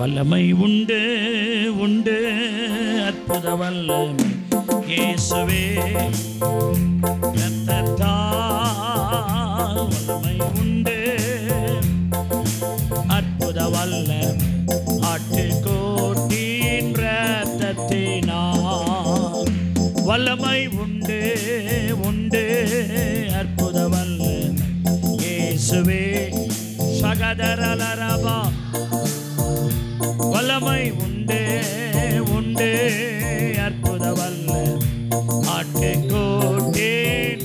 வல்லமை உண்டு உண்டு அற்புத வல்லமை இயேசுவே இரத்தத்தால் வல்லமை உண்டு அற்புத வல்லமை ஆட்டுக்கோட்டின் இரத்தத்தினால் வல்லமை உண்டு உண்டு அற்புத வல்லமை இயேசுவே சகதரலரபா வல்லமை உண்டு உண்டு அற்புத வல்ல ஆட்டுக்கோட்டேன்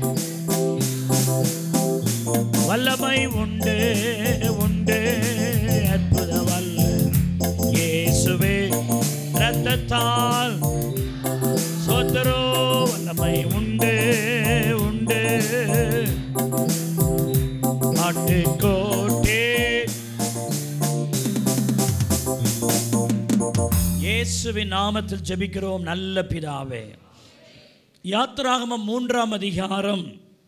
வல்லமை உண்டு உண்டு அற்புத வல்ல இயேசுவே இரத்தத்தால் சோதரோ வல்லமை உண்டு உண்டு ஆட்டுக்கோட்டேன் இயேசுவின் நாமத்தில் ஜெபிக்கிறோம் நல்ல பிதாவே யாத்திராகமம் மூன்றாம் அதிகாரம்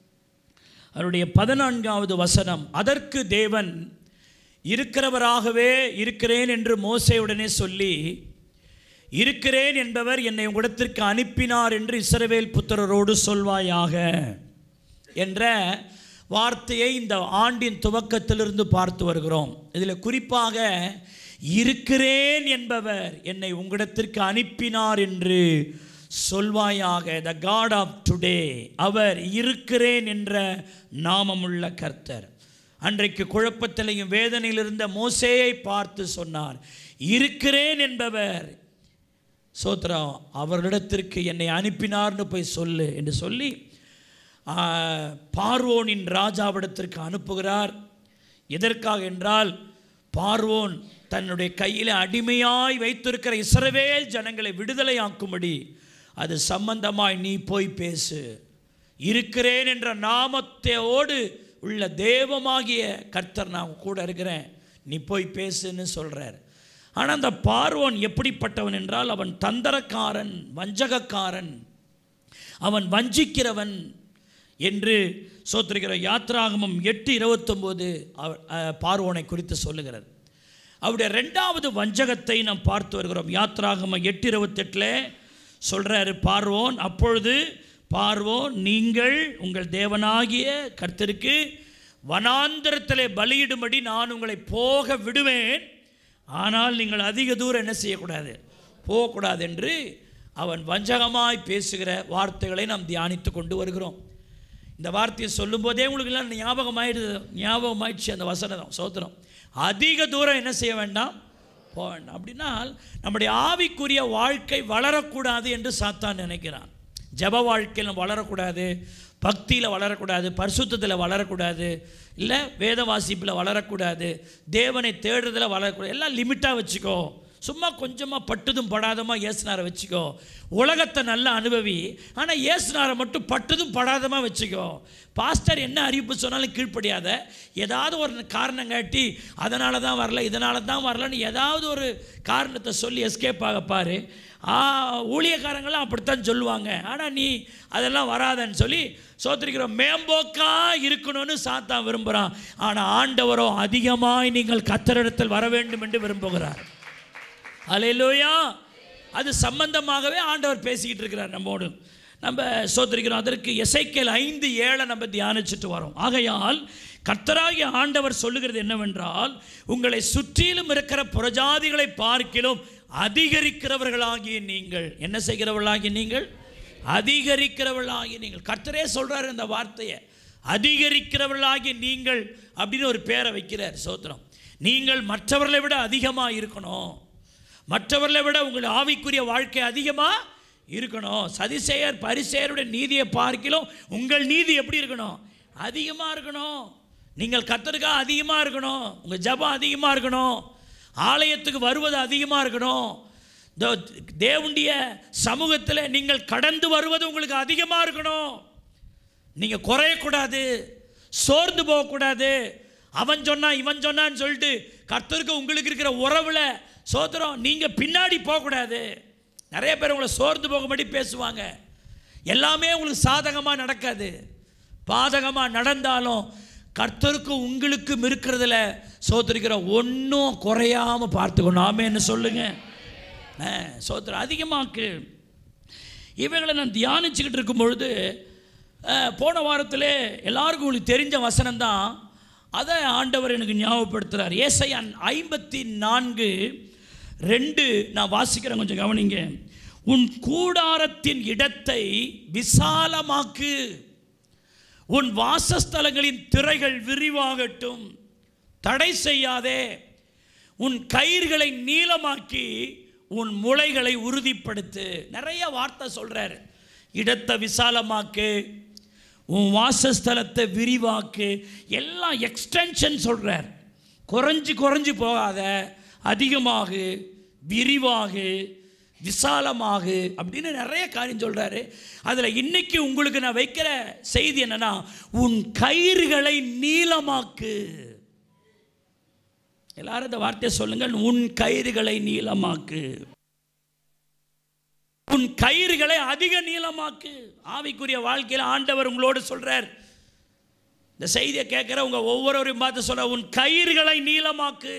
அவருடைய பதினான்காவது வசனம் அதற்கு தேவன் இருக்கிறவராகவே இருக்கிறேன் என்று மோசையுடனே சொல்லி இருக்கிறேன் என்பவர் என்னை உங்களிடத்திற்கு அனுப்பினார் என்று இஸ்ரவேல் புத்திரரோடு சொல்வாயாக என்ற வார்த்தையை இந்த ஆண்டின் துவக்கத்திலிருந்து பார்த்து வருகிறோம் இதில் குறிப்பாக இருக்கிறேன் என்பவர் என்னை உங்களிடத்திற்கு அனுப்பினார் என்று சொல்வாயாக த காட் ஆஃப் டுடே அவர் இருக்கிறேன் என்ற நாமமுள்ள கர்த்தர் அன்றைக்கு குழப்பத்திலையும் வேதனையில் இருந்த மோசேயை பார்த்து சொன்னார் இருக்கிறேன் என்பவர் சோத்ரா அவரிடத்திற்கு என்னை அனுப்பினார்னு போய் சொல்லு என்று சொல்லி ஆ, பார்வோனின் ராஜாவிடத்திற்கு அனுப்புகிறார் எதற்காக என்றால் பார்வோன் தன்னுடைய கையில் அடிமையாய் வைத்திருக்கிற இஸ்ரவேல் ஜனங்களை விடுதலையாக்கும்படி அது சம்பந்தமாய் நீ போய் பேசு இருக்கிறேன் என்ற நாமத்தோடு உள்ள தெய்வமாகிய கர்த்தர் நான் கூட இருக்கிறேன் நீ போய் பேசுன்னு சொல்கிறார் ஆனால் அந்த பார்வோன் எப்படிப்பட்டவன் என்றால் அவன் தந்தரக்காரன் வஞ்சகக்காரன் அவன் வஞ்சிக்கிறவன் என்று சோத்திருக்கிற யாத்ராகமம் எட்டு இருபத்தொம்போது பார்வோனை குறித்து சொல்லுகிறது அவருடைய ரெண்டாவது வஞ்சகத்தை நாம் பார்த்து வருகிறோம் யாத்ராகமம் எட்டு இருபத்தெட்டில் சொல்கிறாரு பார்வோன் அப்பொழுது பார்வோன் நீங்கள் உங்கள் தேவனாகிய கர்த்தருக்கு வனாந்தரத்திலே பலியிடும்படி நான் உங்களை போக விடுவேன் ஆனால் நீங்கள் அதிக தூரம் என்ன செய்யக்கூடாது போகக்கூடாது என்று அவன் வஞ்சகமாய் பேசுகிற வார்த்தைகளை நாம் தியானித்து கொண்டு வருகிறோம் இந்த வார்த்தையை சொல்லும்போதே உங்களுக்கு எல்லாம் ஞாபகமாயிடுது ஞாபகமாயிடுச்சு அந்த வசனம் சோத்திரம் அதிக தூரம் என்ன செய்ய வேண்டாம் போக வேண்டாம் அப்படின்னால் நம்முடைய ஆவிக்குரிய வாழ்க்கை வளரக்கூடாது என்று சாத்தான் நினைக்கிறான் ஜப வாழ்க்கையில் வளரக்கூடாது பக்தியில் வளரக்கூடாது பரிசுத்தத்தில் வளரக்கூடாது இல்லை வேத வாசிப்பில் வளரக்கூடாது தேவனை தேடுறதில் வளரக்கூடாது எல்லாம் லிமிட்டாக வச்சுக்கோ சும்மா கொஞ்சமாக பட்டுதும் படாதமாக இயேசுனாரை வச்சுக்கோ உலகத்தை நல்லா அனுபவி ஆனால் இயேசுனாரை மட்டும் பட்டுதும் படாதமாக வச்சுக்கோ பாஸ்டர் என்ன அறிவிப்பு சொன்னாலும் கீழ்ப்படியாத ஏதாவது ஒரு காரணம் காட்டி அதனால தான் வரல இதனால தான் வரலன்னு ஏதாவது ஒரு காரணத்தை சொல்லி எஸ்கேப் ஆக பாரு ஆ, ஊழியக்காரங்களாம் அப்படித்தான் சொல்லுவாங்க ஆனால் நீ அதெல்லாம் வராதன்னு சொல்லி சோத்திரிக்கிறோம் மேம்போக்கா இருக்கணும்னு சாத்தான் விரும்புகிறான் ஆனால் ஆண்டவரோ அதிகமாய் நீங்கள் கத்தரிடத்தில் வர வேண்டும் என்று விரும்புகிறார் அலையிலோயா அது சம்பந்தமாகவே ஆண்டவர் பேசிக்கிட்டு இருக்கிறார் நம்மோடு நம்ம சோதரிக்கிறோம் அதற்கு எசைக்கேல் ஐந்து ஏழை நம்ம தியானிச்சுட்டு வரோம் ஆகையால் கர்த்தராகிய ஆண்டவர் சொல்லுகிறது என்னவென்றால் உங்களை சுற்றிலும் இருக்கிற புறஜாதிகளை பார்க்கிலும் அதிகரிக்கிறவர்களாகிய நீங்கள் என்ன செய்கிறவர்களாகிய நீங்கள் அதிகரிக்கிறவர்களாகிய நீங்கள் கர்த்தரே சொல்றாரு இந்த வார்த்தையை அதிகரிக்கிறவர்களாகிய நீங்கள் அப்படின்னு ஒரு பேரை வைக்கிறார் சோத்திரம் நீங்கள் மற்றவர்களை விட அதிகமாக இருக்கணும் மற்றவர்களை விட உங்கள் ஆவிக்குரிய வாழ்க்கை அதிகமாக இருக்கணும் சதிசெயர் பரிசெயருடைய நீதியை பார்க்கிலும் உங்கள் நீதி எப்படி இருக்கணும் அதிகமாக இருக்கணும் நீங்கள் கத்தருக்காக அதிகமாக இருக்கணும் உங்கள் ஜபம் அதிகமாக இருக்கணும் ஆலயத்துக்கு வருவது அதிகமாக இருக்கணும் இந்த தேவனுடைய சமூகத்தில் நீங்கள் கடந்து வருவது உங்களுக்கு அதிகமாக இருக்கணும் நீங்கள் குறையக்கூடாது சோர்ந்து போகக்கூடாது அவன் சொன்னான் இவன் சொன்னான்னு சொல்லிட்டு கர்த்தருக்கு உங்களுக்கு இருக்கிற உறவில் சோத்திரம் நீங்கள் பின்னாடி போகக்கூடாது நிறைய பேர் உங்களை சோர்ந்து போகும்படி பேசுவாங்க எல்லாமே உங்களுக்கு சாதகமாக நடக்காது பாதகமாக நடந்தாலும் கர்த்தருக்கும் உங்களுக்கும் இருக்கிறதுல சோத்திருக்கிற ஒன்றும் குறையாம பார்த்துக்கணும் ஆமேன்னு சொல்லுங்க ஆ, சோத்திரம் அதிகமாக்கு இவைகளை நான் தியானிச்சுக்கிட்டு இருக்கும் பொழுது அஹ், போன வாரத்தில் எல்லாருக்கும் உங்களுக்கு தெரிஞ்ச வசனம் தான் அதை ஆண்டவர் எனக்கு ஞாபகப்படுத்துகிறார் ஏசையான் ஐம்பத்தி நான்கு ரெண்டு நான் வாசிக்கிறேன் கொஞ்சம் கவனிங்க உன் கூடாரத்தின் இடத்தை விசாலமாக்கு உன் வாசஸ்தலங்களின் திரைகள் விரிவாகட்டும் தடை செய்யாதே உன் கயிறுகளை நீளமாக்கி உன் முளைகளை உறுதிப்படுத்து நிறைய வார்த்தை சொல்றாரு இடத்தை விசாலமாக்கு உன் வாசஸ்தலத்தை விரிவாக்கு எல்லாம் எக்ஸ்டென்ஷன் சொல்றார் குறைஞ்சு குறைஞ்சு போகாத அதிகமாகு விரிவாகு விசாலமாகு அப்படின்னு நிறைய காரியம் சொல்றாரு அதில் இன்னைக்கு உங்களுக்கு நான் வைக்கிற செய்தி என்னன்னா உன் கயிறுகளை நீளமாக்கு எல்லாரும் இந்த வார்த்தையை சொல்லுங்கள் உன் கயிறுகளை நீளமாக்கு உன் கயிறுகளை அதிக நீளமாக்கு ஆவிக்குரிய வாழ்க்கையில் ஆண்டவர் உங்களோடு சொல்றார் இந்த செய்தியை கேட்குற உங்க ஒவ்வொருவரையும் பார்த்து சொல்ற உன் கயிறுகளை நீளமாக்கு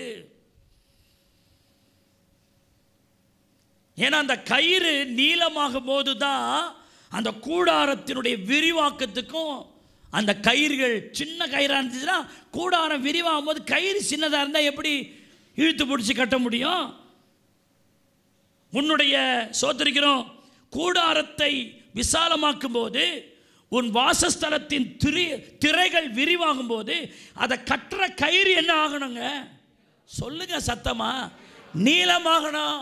ஏன்னா அந்த கயிறு நீளமாகும் போது தான் அந்த கூடாரத்தினுடைய விரிவாக்கத்துக்கும் அந்த கயிறுகள் சின்ன கயிறாக இருந்துச்சுன்னா கூடாரம் விரிவாகும் போது கயிறு சின்னதாக இருந்தால் எப்படி இழுத்து பிடிச்சி கட்ட முடியும் உன்னுடைய சோதரிக்கிறோம் கூடாரத்தை விசாலமாக்கும் போது உன் வாசஸ்தலத்தின் திரி திரைகள் விரிவாகும் போது அதை கட்டுற கயிறு என்ன ஆகணுங்க சொல்லுங்க சத்தமா நீளமாகணும்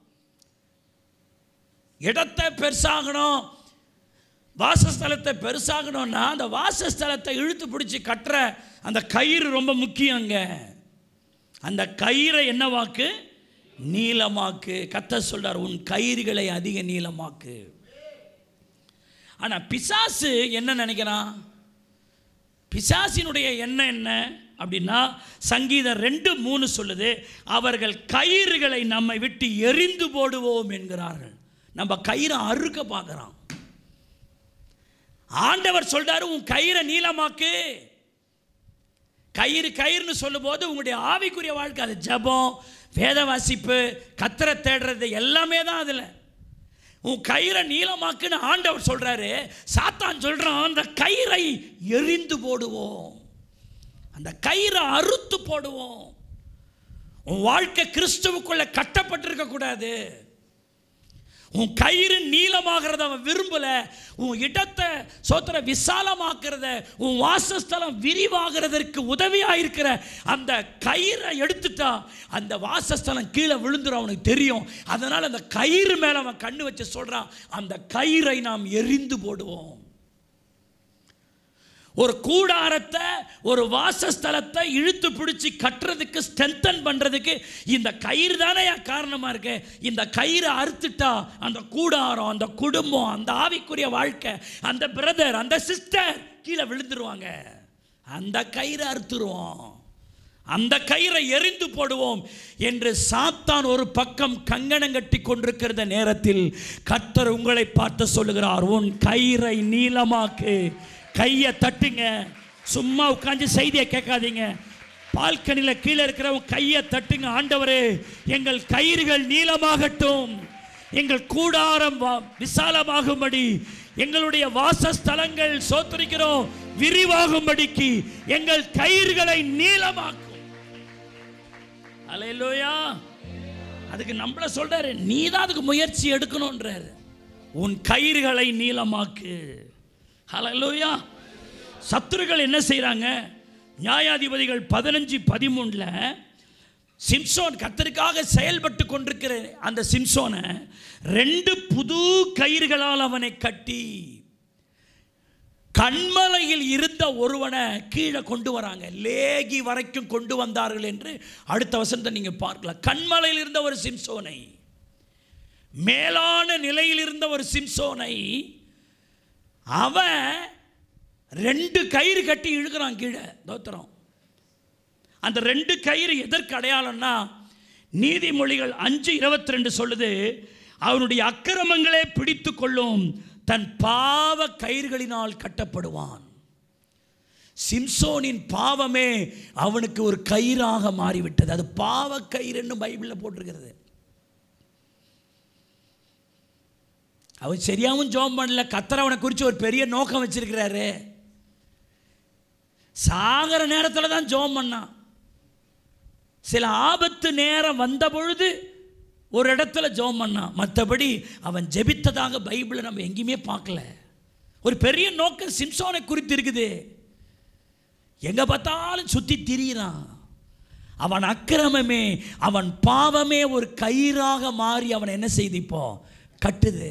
இடத்தை பெருசாகணும் வாசஸ்தலத்தை பெருசாகணும்னா அந்த வாசஸ்தலத்தை இழுத்து பிடிச்சி கட்டுற அந்த கயிறு ரொம்ப முக்கியங்க அந்த கயிறை என்னவாக்கு நீளமாக்கு கத்த சொல்றார் உன் கயிறுகளை அதிக நீளமாக்கு ஆனால் பிசாசு என்ன நினைக்கிறான் பிசாசினுடைய எண்ணம் என்ன அப்படின்னா சங்கீதம் ரெண்டு மூணு சொல்லுது அவர்கள் கயிறுகளை நம்மை விட்டு எரிந்து போடுவோம் என்கிறார்கள் நம்ம கயிறை அறுக்க பார்க்குறான் ஆண்டவர் சொல்றாரு உன் கயிறை நீளமாக்கு கயிறு கயிறுன்னு சொல்லும்போது உங்களுடைய ஆவிக்குரிய வாழ்க்கை அது ஜபம் வேத வாசிப்பு கத்தரை தேடுறது எல்லாமே தான் அதில் உன் கயிறை நீளமாக்குன்னு ஆண்டவர் சொல்றாரு சாத்தான் சொல்றான் அந்த கயிறை எரிந்து போடுவோம் அந்த கயிறை அறுத்து போடுவோம் உன் வாழ்க்கை கிறிஸ்துவுக்குள்ள கட்டப்பட்டிருக்க கூடாது உன் கயிறு நீளமாகிறத அவன் விரும்பல உன் இடத்தை சோத்திர விசாலமாக்குறத உன் வாசஸ்தலம் விரிவாகிறதற்கு உதவியாக இருக்கிற அந்த கயிறை எடுத்துட்டா அந்த வாசஸ்தலம் கீழே விழுந்துரும் அவனுக்கு தெரியும் அதனால் அந்த கயிறு மேலே அவன் கண்ணு வச்சு சொல்கிறான் அந்த கயிறை நாம் எரிந்து போடுவோம் ஒரு கூடாரத்தை ஒரு வாசஸ்தலத்தை இழுத்து பிடிச்சி கட்டுறதுக்கு ஸ்ட்ரென்தன் பண்ணுறதுக்கு இந்த கயிறு தானே காரணமாக இருக்கு இந்த கயிறை அறுத்துட்டா அந்த கூடாரம் அந்த குடும்பம் அந்த ஆவிக்குரிய வாழ்க்கை அந்த பிரதர் அந்த சிஸ்டர் கீழே விழுந்துருவாங்க அந்த கயிறை அறுத்துருவோம் அந்த கயிறை எரிந்து போடுவோம் என்று சாத்தான் ஒரு பக்கம் கங்கணம் கட்டி கொண்டிருக்கிற நேரத்தில் கர்த்தர் உங்களை பார்த்து சொல்லுகிறார் உன் கயிறை நீளமாக்கு கையை தட்டுங்க சும்மா உட்காந்து செய்தியை கேட்காதீங்க பால்கனியில் கீழே இருக்கிறவங்க கையை தட்டுங்க ஆண்டவரே எங்கள் கயிறுகள் நீளமாகட்டும் எங்கள் கூடாரம் வா- விசாலமாகும்படி எங்களுடைய வாசஸ்தலங்கள் சோத்தரிக்கிறோம் விரிவாகும்படிக்கு எங்கள் கயிறுகளை நீளமாக்கும் அலையிலோயா அதுக்கு நம்மள சொல்றாரு நீ தான் அதுக்கு முயற்சி எடுக்கணுன்றாரு உன் கயிறுகளை நீளமாக்கு ஹalleluya சத்துருக்கள் என்ன செய்கிறாங்க நியாயாதிபதிகள் பதினஞ்சு பதிமூணில் சிம்சோன் கத்தருக்காக செயல்பட்டு கொண்டிருக்கிற அந்த சிம்சோனை ரெண்டு புது கயிறுகளால் அவனை கட்டி கண்மலையில் இருந்த ஒருவனை கீழே கொண்டு வராங்க லேகி வரைக்கும் கொண்டு வந்தார்கள் என்று அடுத்த வசனத்தை நீங்கள் பார்க்கலாம் கண்மலையில் இருந்த ஒரு சிம்சோனை மேலான நிலையில் இருந்த ஒரு சிம்சோனை அவன் ரெண்டு கயிறு கட்டி இழுக்கிறான் கீழே தோத்திரம் அந்த ரெண்டு கயிறு எதற்கு அடையாளம்னா நீதிமொழிகள் அஞ்சு இருபத்தி ரெண்டு சொல்லுது அவனுடைய அக்கிரமங்களே பிடித்து கொள்ளும் தன் பாவ கயிறுகளினால் கட்டப்படுவான் சிம்சோனின் பாவமே அவனுக்கு ஒரு கயிறாக மாறிவிட்டது அது பாவ கயிறுன்னு பைபிளில் போட்டிருக்கிறது அவன் சரியாவும் ஜோம் பண்ணல கத்தர் அவனை குறித்து ஒரு பெரிய நோக்கம் வச்சிருக்கிறாரு சாகர நேரத்தில் தான் ஜோம் பண்ணான் சில ஆபத்து நேரம் வந்த பொழுது ஒரு இடத்துல ஜோம் பண்ணான் மற்றபடி அவன் ஜெபித்ததாக பைபிளை நம்ம எங்கேயுமே பார்க்கல ஒரு பெரிய நோக்கம் சிம்சோனை குறித்து இருக்குது எங்க பார்த்தாலும் சுத்தி திரியிறான் அவன் அக்கிரமமே அவன் பாவமே ஒரு கயிறாக மாறி அவன் என்ன செய்து இப்போ கட்டுது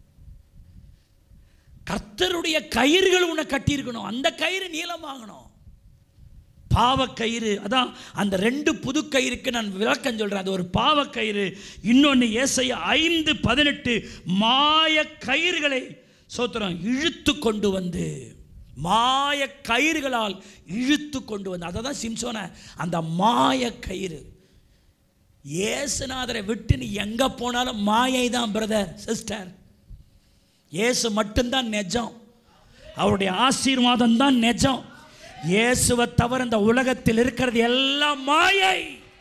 கர்த்தருடைய கயிறுகள் உன்னை கட்டியிருக்கணும் அந்த கயிறு நீளமாகணும் பாவக்கயிறு அதான் அந்த ரெண்டு புது கயிறுக்கு நான் விளக்கம் சொல்கிறேன் அது ஒரு பாவக்கயிறு இன்னொன்று ஏசைய ஐந்து பதினெட்டு மாய கயிறுகளை சோத்திரம் இழுத்து கொண்டு வந்து மாய கயிறுகளால் இழுத்து கொண்டு வந்து அதை தான் சிம்சோனை அந்த மாய கயிறு ஏசுநாதரை விட்டு நீ எங்கே போனாலும் மாயை தான் பிரதர் சிஸ்டர் இயேசு மட்டும்தான் நெஜம் அவருடைய ஆசீர்வாதம் தான் நெஜம் இயேசுவை தவிர இந்த உலகத்தில் இருக்கிறது எல்லாம் மாயை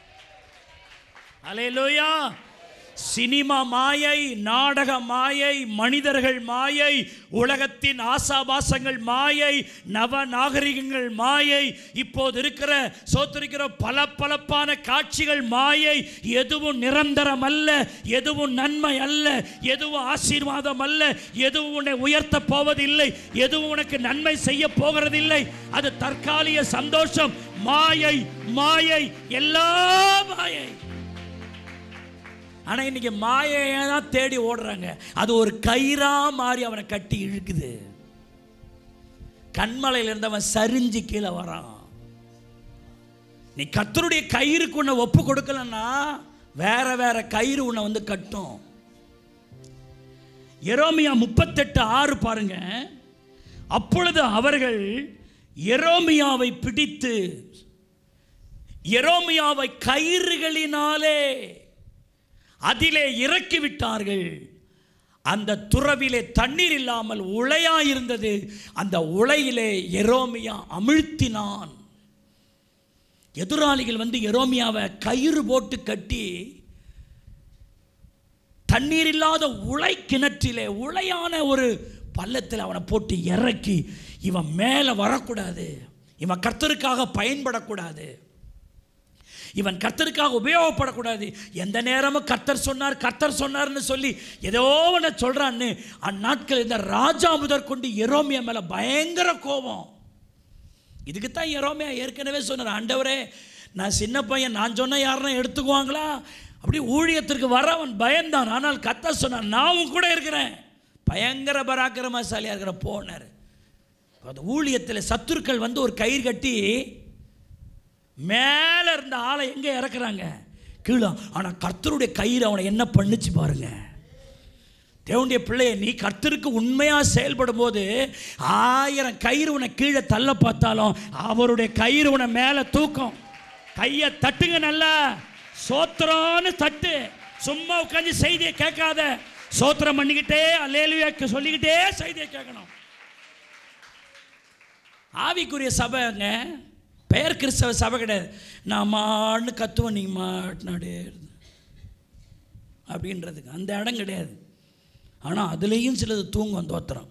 அலையலூயா சினிமா மாயை நாடக மாயை மனிதர்கள் மாயை உலகத்தின் ஆசாபாசங்கள் மாயை நவ நாகரிகங்கள் மாயை இப்போது இருக்கிற சோத்திருக்கிற பல பலப்பான காட்சிகள் மாயை எதுவும் நிரந்தரம் அல்ல எதுவும் நன்மை அல்ல எதுவும் ஆசீர்வாதம் அல்ல எதுவும் உன்னை உயர்த்த போவதில்லை எதுவும் உனக்கு நன்மை செய்ய போகிறதில்லை அது தற்காலிக சந்தோஷம் மாயை மாயை எல்லா மாயை ஆனால் இன்னைக்கு மாயையை தான் தேடி ஓடுறாங்க அது ஒரு கயிறா மாறி அவனை கட்டி இழுக்குது கண்மலையில் இருந்தவன் சரிஞ்சு கீழே வரான் நீ கத்தருடைய கயிறுக்கு உன்னை ஒப்பு கொடுக்கலன்னா வேற வேற கயிறு உன்னை வந்து கட்டும் எரோமியா முப்பத்தெட்டு ஆறு பாருங்க அப்பொழுது அவர்கள் எரோமியாவை பிடித்து எரோமியாவை கயிறுகளினாலே அதிலே இறக்கி விட்டார்கள் அந்த துறவிலே தண்ணீர் இல்லாமல் உளையா இருந்தது அந்த உளையிலே எரோமியா அமிழ்த்தினான் எதிராளிகள் வந்து எரோமியாவை கயிறு போட்டு கட்டி தண்ணீர் இல்லாத உலை கிணற்றிலே உளையான ஒரு பள்ளத்தில் அவனை போட்டு இறக்கி இவன் மேலே வரக்கூடாது இவன் கர்த்தருக்காக பயன்படக்கூடாது இவன் கர்த்தருக்காக உபயோகப்படக்கூடாது எந்த நேரமும் கர்த்தர் சொன்னார் கர்த்தர் சொன்னார்னு சொல்லி ஏதோ ஒன்று சொல்கிறான்னு அந்நாட்கள் இந்த ராஜா முதற்கொண்டு எரோமியா மேலே பயங்கர கோபம் இதுக்கு தான் எரோமியா ஏற்கனவே சொன்னார் ஆண்டவரே நான் சின்ன பையன் நான் சொன்ன யாருன்னா எடுத்துக்குவாங்களா அப்படி ஊழியத்திற்கு வர அவன் பயந்தான் ஆனால் கத்த சொன்னான் நான் கூட இருக்கிறேன் பயங்கர பராக்கிரமசாலியாக இருக்கிற போனார் அது ஊழியத்தில் சத்துருக்கள் வந்து ஒரு கயிறு கட்டி மேலே இருந்த ஆளை எங்கே இறக்குறாங்க கீழே ஆனால் கர்த்தருடைய கயிறு அவனை என்ன பண்ணுச்சு பாருங்க தேவனுடைய பிள்ளைய நீ கர்த்தருக்கு உண்மையாக செயல்படும் போது ஆயிரம் கயிறு உன்னை கீழே தள்ள பார்த்தாலும் அவருடைய கயிறு உன்னை மேலே தூக்கும் கையை தட்டுங்க நல்லா சோத்திரம்னு தட்டு சும்மா உட்காந்து செய்தியை கேட்காத சோத்திரம் பண்ணிக்கிட்டே அல்லேலுயாக்கு சொல்லிக்கிட்டே செய்தியை கேட்கணும் ஆவிக்குரிய சபைங்க பெயர் கிறிஸ்தவ சபை கிடையாது நான் மான்னு கத்துவேன் நீங்கள் மாட்டினாடே அப்படின்றதுக்கு அந்த இடம் கிடையாது ஆனால் அதுலேயும் சிலது தூங்கும் தோத்திரம்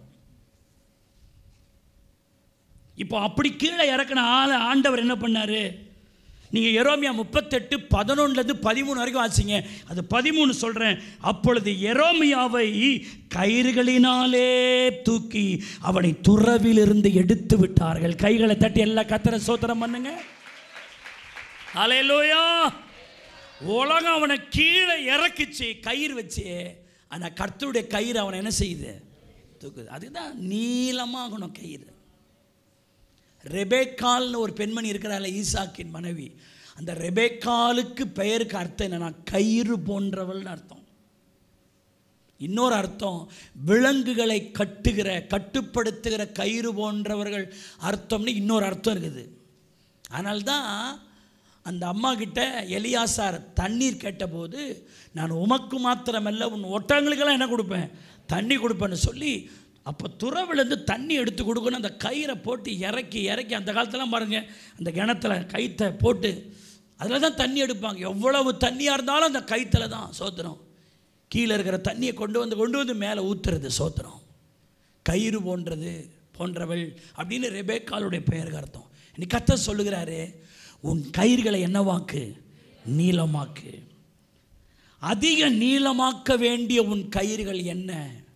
இப்போ அப்படி கீழே இறக்குன ஆளை ஆண்டவர் என்ன பண்ணார் நீங்கள் எரோமியா முப்பத்தெட்டு பதினொன்றுலேருந்து பதிமூணு வரைக்கும் வாசிங்க அது பதிமூணு சொல்கிறேன் அப்பொழுது எரோமியாவை கயிறுகளினாலே தூக்கி அவனை துறவிலிருந்து எடுத்து விட்டார்கள் கைகளை தட்டி எல்லாம் கத்திர சோத்திரம் பண்ணுங்க அலையலோயா உலகம் அவனை கீழே இறக்குச்சு கயிறு வச்சு ஆனால் கர்த்தருடைய கயிறு அவனை என்ன செய்யுது தூக்குது அதுதான் நீளமாகணும் கயிறு ரெபேக்கால்னு ஒரு பெண்மணி இருக்கிறாள் ஈசாக்கின் மனைவி அந்த ரெபேக்காலுக்கு பெயருக்கு அர்த்தம் என்னன்னா கயிறு போன்றவள்னு அர்த்தம் இன்னொரு அர்த்தம் விலங்குகளை கட்டுகிற கட்டுப்படுத்துகிற கயிறு போன்றவர்கள் அர்த்தம்னு இன்னொரு அர்த்தம் இருக்குது அதனால்தான் அந்த அம்மா கிட்ட எலியாசார் தண்ணீர் கேட்டபோது நான் உமக்கு மாத்திரமல்ல உன் ஒட்டங்களுக்கெல்லாம் என்ன கொடுப்பேன் தண்ணி கொடுப்பேன்னு சொல்லி அப்போ துறவிலேருந்து தண்ணி எடுத்து கொடுக்கணும் அந்த கயிறை போட்டு இறக்கி இறக்கி அந்த காலத்துலாம் பாருங்கள் அந்த கிணத்துல கயித்தை போட்டு அதில் தான் தண்ணி எடுப்பாங்க எவ்வளவு தண்ணியாக இருந்தாலும் அந்த கயித்துல தான் சோத்திரம் கீழே இருக்கிற தண்ணியை கொண்டு வந்து கொண்டு வந்து மேலே ஊற்றுறது சோத்திரம் கயிறு போன்றது போன்றவள் அப்படின்னு ரெபேக்காலுடைய பெயருக்கு அர்த்தம் இன்னைக்கு கத்த சொல்லுகிறாரு உன் கயிறுகளை என்னவாக்கு நீளமாக்கு அதிக நீளமாக்க வேண்டிய உன் கயிறுகள் என்ன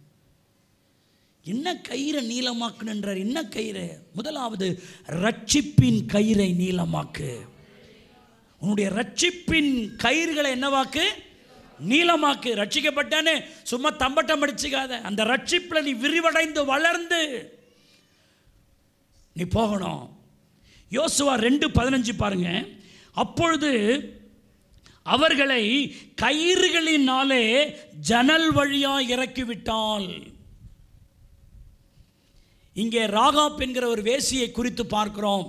என்ன கயிறை நீளமாக்குன்றார் என்ன கயிறு முதலாவது ரட்சிப்பின் கயிறை நீளமாக்கு உன்னுடைய ரட்சிப்பின் கயிறுகளை என்னவாக்கு நீளமாக்கு ரட்சிக்கப்பட்டானே சும்மா தம்பட்டம் அடிச்சுக்காத அந்த ரட்சிப்பில் நீ விரிவடைந்து வளர்ந்து நீ போகணும் யோசுவா ரெண்டு பதினஞ்சு பாருங்க அப்பொழுது அவர்களை கயிறுகளினாலே ஜன்னல் வழியா இறக்கிவிட்டால் இங்கே ராகாப் என்கிற ஒரு வேசியை குறித்து பார்க்கிறோம்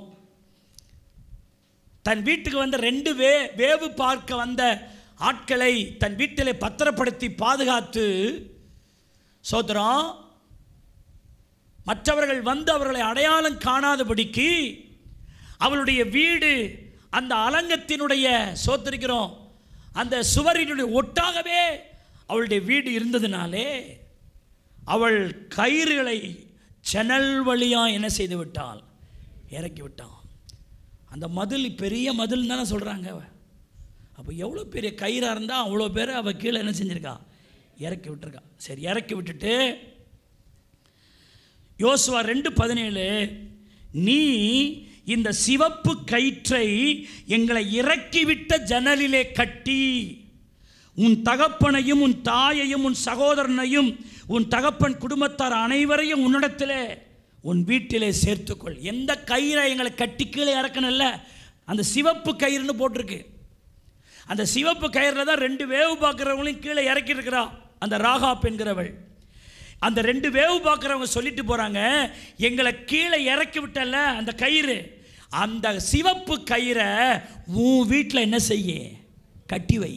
தன் வீட்டுக்கு வந்த ரெண்டு வே வேவு பார்க்க வந்த ஆட்களை தன் வீட்டிலே பத்திரப்படுத்தி பாதுகாத்து சோதரம் மற்றவர்கள் வந்து அவர்களை அடையாளம் காணாதபடிக்கு அவளுடைய வீடு அந்த அலங்கத்தினுடைய சோத்திருக்கிறோம் அந்த சுவரினுடைய ஒட்டாகவே அவளுடைய வீடு இருந்ததினாலே அவள் கயிறுகளை ஜன்னல் வழியாக என்ன செய்து விட்டாள் இறக்கி விட்டான் அந்த மதில் பெரிய மதில் தானே சொல்கிறாங்க அவ அப்போ எவ்வளோ பெரிய கயிறாக இருந்தால் அவ்வளோ பேர் அவள் கீழே என்ன செஞ்சுருக்கா இறக்கி விட்டுருக்கா சரி இறக்கி விட்டுட்டு யோசுவா ரெண்டு பதினேழு நீ இந்த சிவப்பு கயிற்றை எங்களை இறக்கிவிட்ட ஜன்னலிலே கட்டி உன் தகப்பனையும் உன் தாயையும் உன் சகோதரனையும் உன் தகப்பன் குடும்பத்தார் அனைவரையும் உன்னிடத்திலே உன் வீட்டிலே சேர்த்துக்கொள் எந்த கயிறை எங்களை கட்டி கீழே இறக்கணும்ல அந்த சிவப்பு கயிறுன்னு போட்டிருக்கு அந்த சிவப்பு கயிறில் தான் ரெண்டு வேவு பார்க்குறவங்களையும் கீழே இறக்கியிருக்கிறா அந்த ராகாப் என்கிறவள் அந்த ரெண்டு வேவு பார்க்குறவங்க சொல்லிட்டு போகிறாங்க எங்களை கீழே இறக்கி விட்டல அந்த கயிறு அந்த சிவப்பு கயிறை உன் வீட்டில் என்ன செய்ய கட்டி வை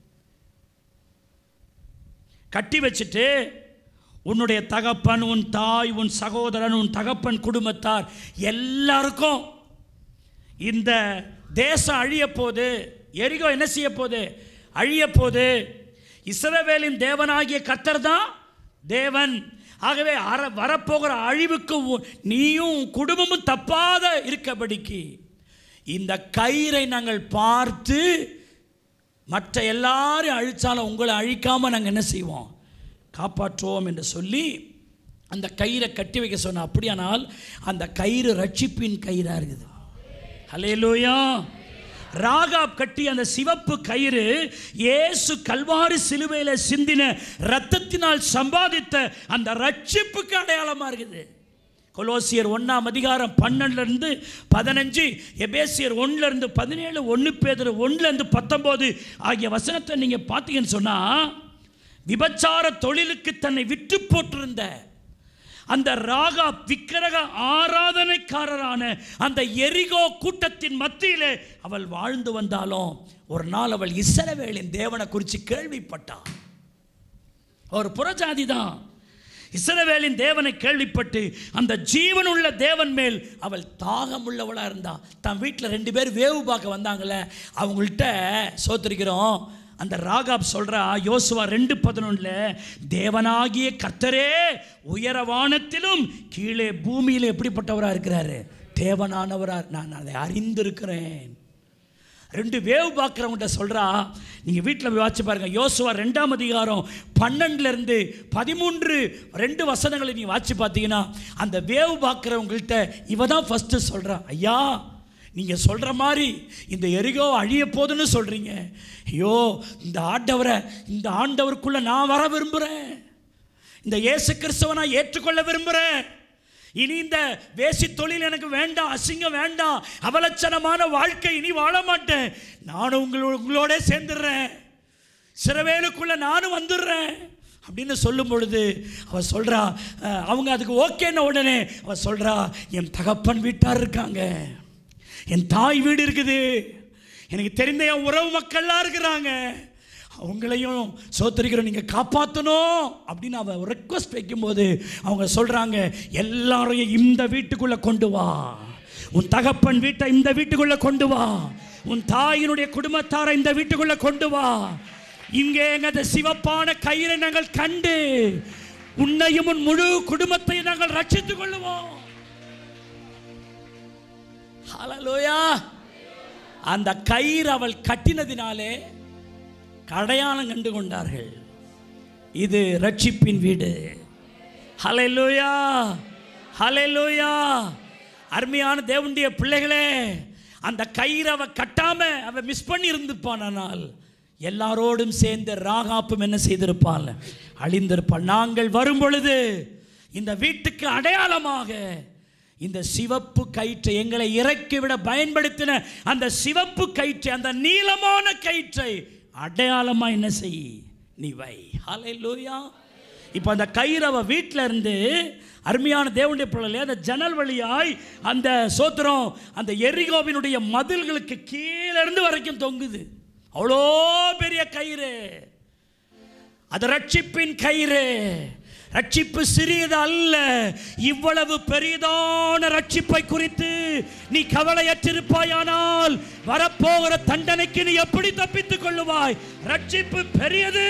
கட்டி வச்சுட்டு உன்னுடைய தகப்பன் உன் தாய் உன் சகோதரன் உன் தகப்பன் குடும்பத்தார் எல்லாருக்கும் இந்த தேசம் அழிய போது எரிகோ என்ன செய்ய போகுது அழிய போது இஸ்ரவேலின் தேவனாகிய கர்த்தர் தான் தேவன் ஆகவே அற வரப்போகிற அழிவுக்கு உ- நீயும் உன் குடும்பமும் தப்பாத இருக்கபடிக்கு இந்த கயிறை நாங்கள் பார்த்து மற்ற எல்லாரும் அழிச்சாலும் உங்களை அழிக்காமல் நாங்கள் என்ன செய்வோம் காப்பாற்றுவோம் என்று சொல்லி அந்த கயிறை கட்டி வைக்க சொன்ன அப்படியானால் அந்த கயிறு ரட்சிப்பின் கயிறாக இருக்குது ஹலேலூயா ராகாப் கட்டி அந்த சிவப்பு கயிறு இயேசு கல்வாரி சிலுவையில் சிந்தின இரத்தத்தினால் சம்பாதித்த அந்த ரட்சிப்புக்கு அடையாளமாக இருக்குது கொலோசியர் ஒன்றாம் அதிகாரம் பன்னெண்டுலேருந்து பதினஞ்சு எபேசியர் ஒன்றுலேருந்து பதினேழு ஒன்று பேதர் ஒன்றுலேருந்து பத்தொம்போது ஆகிய வசனத்தை நீங்கள் பார்த்தீங்கன்னு சொன்னால் விபச்சார தொழிலுக்கு தன்னை விட்டு போட்டிருந்த அந்த ராகா விக்கிரக ஆராதனைக்காரரான அந்த எரிகோ கூட்டத்தின் மத்தியிலே அவள் வாழ்ந்து வந்தாலும் ஒரு நாள் அவள் இஸ்ரவேலின் தேவனை குறித்து கேள்விப்பட்டாள் ஒரு புறஜாதி தான் இஸ்ரவேலின் தேவனை கேள்விப்பட்டு அந்த ஜீவனுள்ள தேவன் மேல் அவள் தாகம் உள்ளவளாக இருந்தா தன் வீட்டில் ரெண்டு பேர் வேவு பார்க்க வந்தாங்களே அவங்கள்ட்ட சோத்திருக்கிறோம் அந்த ராகாப் சொல்றா யோசுவா ரெண்டு பதினொன்றில் தேவனாகிய கர்த்தரே உயர வானத்திலும் கீழே பூமியில் எப்படிப்பட்டவராக இருக்கிறாரு தேவனானவரா நான் அதை அறிந்திருக்கிறேன் ரெண்டு வேவ் பார்க்குறவங்கள்ட்ட சொல்கிறா நீங்கள் வீட்டில் போய் வாட்சி பாருங்கள் யோசுவா ரெண்டாம் அதிகாரம் பன்னெண்டுலேருந்து பதிமூன்று ரெண்டு வசனங்களை நீங்கள் வாட்சி பார்த்தீங்கன்னா அந்த வேவ் பார்க்குறவங்கள்ட்ட இவ தான் ஃபஸ்ட்டு சொல்கிறா ஐயா நீங்கள் சொல்கிற மாதிரி இந்த எரிகோ அழிய போதுன்னு சொல்கிறீங்க ஐயோ இந்த ஆண்டவரை இந்த ஆண்டவருக்குள்ளே நான் வர விரும்புகிறேன் இந்த இயேசு கிறிஸ்துவை நான் ஏற்றுக்கொள்ள விரும்புகிறேன் இனி இந்த வேசி தொழில் எனக்கு வேண்டாம் அசிங்கம் வேண்டாம் அவலட்சணமான வாழ்க்கை இனி வாழ மாட்டேன் நானும் உங்களோட உங்களோட சேர்ந்துடுறேன் சிறவேலுக்குள்ள நானும் வந்துடுறேன் அப்படின்னு சொல்லும் பொழுது அவ சொல்றா அஹ், அவங்க அதுக்கு ஓகேன்ன உடனே அவ சொல்றா என் தகப்பன் வீட்டார் இருக்காங்க என் தாய் வீடு இருக்குது எனக்கு தெரிந்த என் உறவு மக்கள்லாம் இருக்கிறாங்க அவங்களையும் சோத்தரிக்கிறோம் நீங்கள் காப்பாற்றணும் அப்படின்னு அவன் ரெக்வஸ்ட் வைக்கும்போது அவங்க சொல்கிறாங்க எல்லாரையும் இந்த வீட்டுக்குள்ளே கொண்டு வா உன் தகப்பன் வீட்டை இந்த வீட்டுக்குள்ளே கொண்டு வா உன் தாயினுடைய குடும்பத்தாரை இந்த வீட்டுக்குள்ளே கொண்டு வா இங்கே அந்த சிவப்பான கயிறை நாங்கள் கண்டு உன்னையும் உன் முழு குடும்பத்தையும் நாங்கள் ரட்சித்துக் கொள்ளுவோம் ஹalleluya அந்த கயிறு அவள் கட்டினதினாலே அடையாளம் கண்டு கொண்டார்கள் இது ரட்சிப்பின் வீடு ஹalleluya ஹalleluya அருமையான தேவனுடைய பிள்ளைகளே அந்த கயிறை அவ கட்டாம அவ மிஸ் பண்ணி இருந்திருப்பானால் எல்லாரோடும் சேர்ந்து ராகாப்பும் என்ன செய்திருப்பாள் அழிந்திருப்பாள் நாங்கள் வரும் பொழுது இந்த வீட்டுக்கு அடையாளமாக இந்த சிவப்பு கயிற்றை எங்களை இறக்கி விட பயன்படுத்தின அந்த சிவப்பு கயிற்றை அந்த நீளமான கயிற்றை அடையாளமா என்ன செய் நீ வை ஹalleluya இப்போ அந்த கயிறு அவ வீட்டில் இருந்து அருமையான தேவனுடைய பிள்ளைகளே அந்த ஜன்னல் வழியாய் அந்த சோத்திரம் அந்த எரிகோவினுடைய மதில்களுக்கு கீழே இருந்து வரைக்கும் தொங்குது அவ்வளோ பெரிய கயிறு அது ரட்சிப்பின் கயிறு ரட்சிப்பு சிறியது அல்ல இவ்வளவு பெரியதான ரட்சிப்பை குறித்து நீ கவலையற்றிருப்பாயானால் வரப்போகிற தண்டனைக்கு நீ எப்படி தப்பித்துக் கொள்ளுவாய் ரட்சிப்பு பெரியது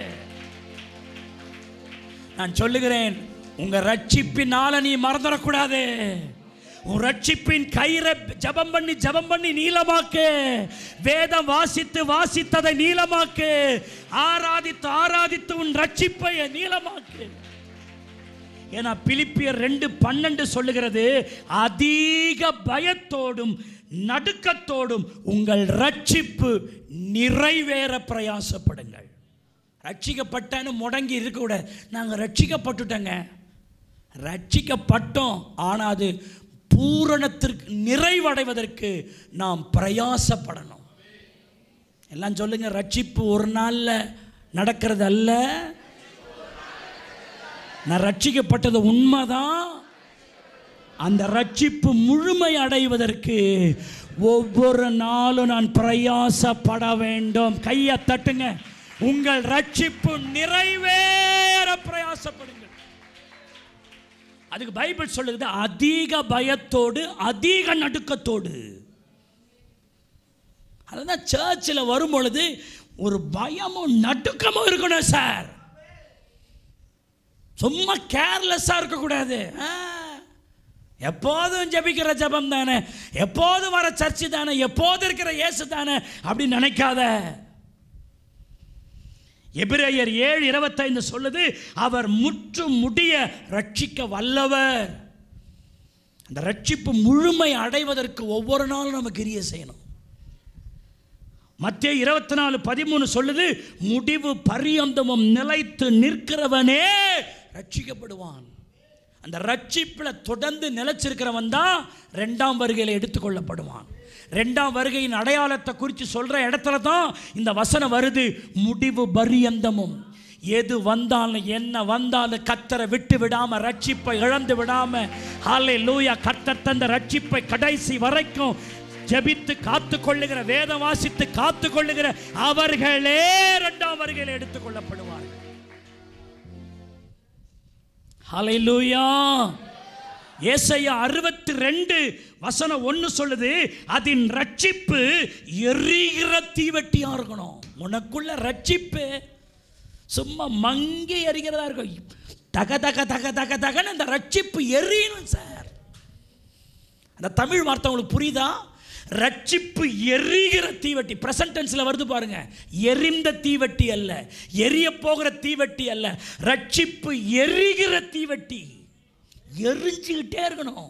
நான் சொல்லுகிறேன் உங்க ரட்சிப்பினால நீ மறந்துடக்கூடாது உன் ரட்சிப்பின் கயிறை ஜபம் பண்ணி ஜபம் பண்ணி நீளமாக்கு வேதம் வாசித்து வாசித்ததை நீளமாக்கு ஆராதித்து ஆராதித்து உன் ரட்சிப்பை நீளமாக்கு ஏன்னா பிலிப்பியர் ரெண்டு பன்னெண்டு சொல்லுகிறது அதிக பயத்தோடும் நடுக்கத்தோடும் உங்கள் ரட்சிப்பு நிறைவேற பிரயாசப்படுங்கள் ரட்சிக்கப்பட்டேன்னு முடங்கி இருக்கக்கூடாது நாங்கள் ரட்சிக்கப்பட்டுட்டோங்க ரட்சிக்கப்பட்டோம் ஆனால் அது பூரணத்திற்கு நிறைவடைவதற்கு நாம் பிரயாசப்படணும் எல்லாம் சொல்லுங்க ரட்சிப்பு ஒரு நாளில் நடக்கிறது அல்ல நான் ரட்சிக்கப்பட்டது உண்மைதான் அந்த ரட்சிப்பு முழுமை அடைவதற்கு ஒவ்வொரு நாளும் நான் பிரயாசப்பட வேண்டும் கையை தட்டுங்க உங்கள் ரட்சிப்பு நிறைவேற பிரயாசப்படுங்கள் அதுக்கு பைபிள் சொல்லுது அதிக பயத்தோடு அதிக நடுக்கத்தோடு அதுதான் சர்ச்சில் வரும் பொழுது ஒரு பயமும் நடுக்கமும் இருக்கணும் சார் சும்மா கேர்லெஸ்ஸாக இருக்கக்கூடாது ஆ, எப்போதும் ஜெபிக்கிற ஜெபம் தானே எப்போதும் வர சர்ச்சு தானே எப்போதும் இருக்கிற இயேசு தானே அப்படின்னு நினைக்காத எபிரேயர் ஏழு இருபத்தைந்து சொல்லுது அவர் முற்று முடிய ரட்சிக்க வல்லவர் அந்த ரட்சிப்பு முழுமை அடைவதற்கு ஒவ்வொரு நாளும் நம்ம கிரிய செய்யணும் மத்திய இருபத்தி நாலு பதிமூணு சொல்லுது முடிவு பரியந்தமும் நிலைத்து நிற்கிறவனே ரட்சிக்கப்படுவான் அந்த ரட்சிப்பில் தொடர்ந்து நிலைச்சிருக்கிறவன் தான் ரெண்டாம் வருகையில் எடுத்துக்கொள்ளப்படுவான் ரெண்டாம் வருகையின் அடையாளத்தை குறித்து சொல்கிற இடத்துல தான் இந்த வசனம் வருது முடிவு பரியந்தமும் எது வந்தாலும் என்ன வந்தாலும் கத்தரை விட்டு விடாம ரட்சிப்பை இழந்து விடாம ஹாலே லூயா கத்தர் தந்த ரட்சிப்பை கடைசி வரைக்கும் ஜெபித்து காத்து கொள்ளுகிற வேதம் வாசித்து காத்து கொள்ளுகிற அவர்களே இரண்டாம் வருகையில் எடுத்துக் கொள்ளப்படுவார்கள் ஹalleluya ஏசாயா அறுபத்தி ரெண்டு வசனம் ஒன்று சொல்லுது அதின் ரட்சிப்பு எரிகிற தீவெட்டியா இருக்கணும் உனக்குள்ள ரட்சிப்பு சும்மா மங்கி எரிகிறதா இருக்கும் தக தக தக தக தகன்னு அந்த ரட்சிப்பு எரியணும் சார் அந்த தமிழ் வார்த்தை உங்களுக்கு புரியுதா ரட்சிப்பு எரிகிற தீவட்டி பிரசன்ட் டென்ஸ்ல வருது பாருங்க எரிந்த தீவட்டி அல்ல எரிய போகிற தீவட்டி அல்ல ரட்சிப்பு எரிகிற தீவட்டி எரிஞ்சுக்கிட்டே இருக்கணும்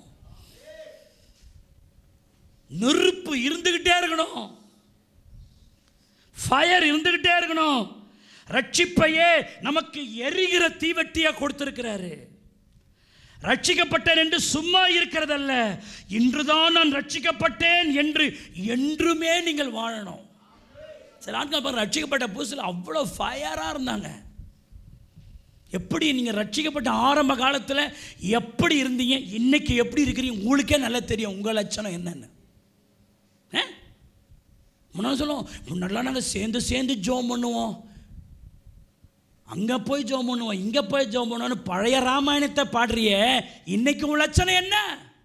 நெருப்பு இருந்துகிட்டே இருக்கணும் ஃபயர் இருந்துகிட்டே இருக்கணும் ரட்சிப்பையே நமக்கு எரிகிற தீவட்டியா கொடுத்திருக்கிறாரு ரட்சிக்கப்பட்டேன் என்று சும்மா இருக்கிறதல்ல இன்றுதான் நான் ரட்சிக்கப்பட்டேன் என்று என்றுமே நீங்கள் வாழணும் சில ஆட்கள் பாருங்க ரட்சிக்கப்பட்ட புதுசில் அவ்வளோ ஃபயராக இருந்தாங்க எப்படி நீங்கள் ரட்சிக்கப்பட்ட ஆரம்ப காலத்தில் எப்படி இருந்தீங்க இன்னைக்கு எப்படி இருக்கிறீங்க உங்களுக்கே நல்லா தெரியும் உங்கள் லட்சணம் என்னன்னு ஆ? முன்னாடி சொல்லுவோம் முன்னாடிலாம் நாங்கள் சேர்ந்து சேர்ந்து ஜோம் பண்ணுவோம் அங்கே போய் ஜோம் பண்ணுவோம் இங்கே போய் ஜோம் பண்ணுவோம்னு பழைய ராமாயணத்தை பாடுறியே இன்னைக்கு உன் லட்சணம் என்ன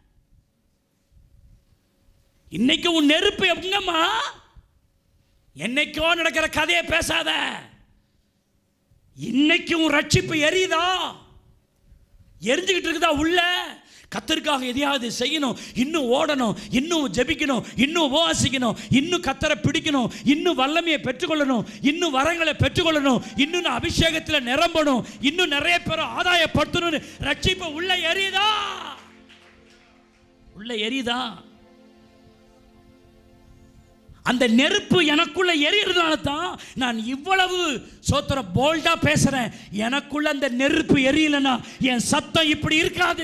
இன்னைக்கு உன் நெருப்பு எங்கம்மா என்னைக்கோ நடக்கிற கதையை பேசாத இன்னைக்கு உன் ரட்சிப்பு எரியுதா எரிஞ்சுக்கிட்டு இருக்குதா உள்ள கத்தருக்காக எதையாவது செய்யணும் இன்னும் ஓடணும் இன்னும் ஜெபிக்கணும் இன்னும் உபவாசிக்கணும் இன்னும் கத்தரை பிடிக்கணும் இன்னும் வல்லமையை பெற்றுக்கொள்ளணும் இன்னும் வரங்களை பெற்றுக்கொள்ளணும் இன்னும் நான் அபிஷேகத்தில் நிரம்பணும் இன்னும் நிறைய பேரை ஆதாயப்படுத்தணும்னு ரட்சிப்பு உள்ள எரியுதா உள்ள எரியுதா அந்த நெருப்பு எனக்குள்ள எரியறதுனால தான் நான் இவ்வளவு சோத்திர போல்டா பேசுறேன் எனக்குள்ள அந்த நெருப்பு எரியலனா என் சத்தம் இப்படி இருக்காது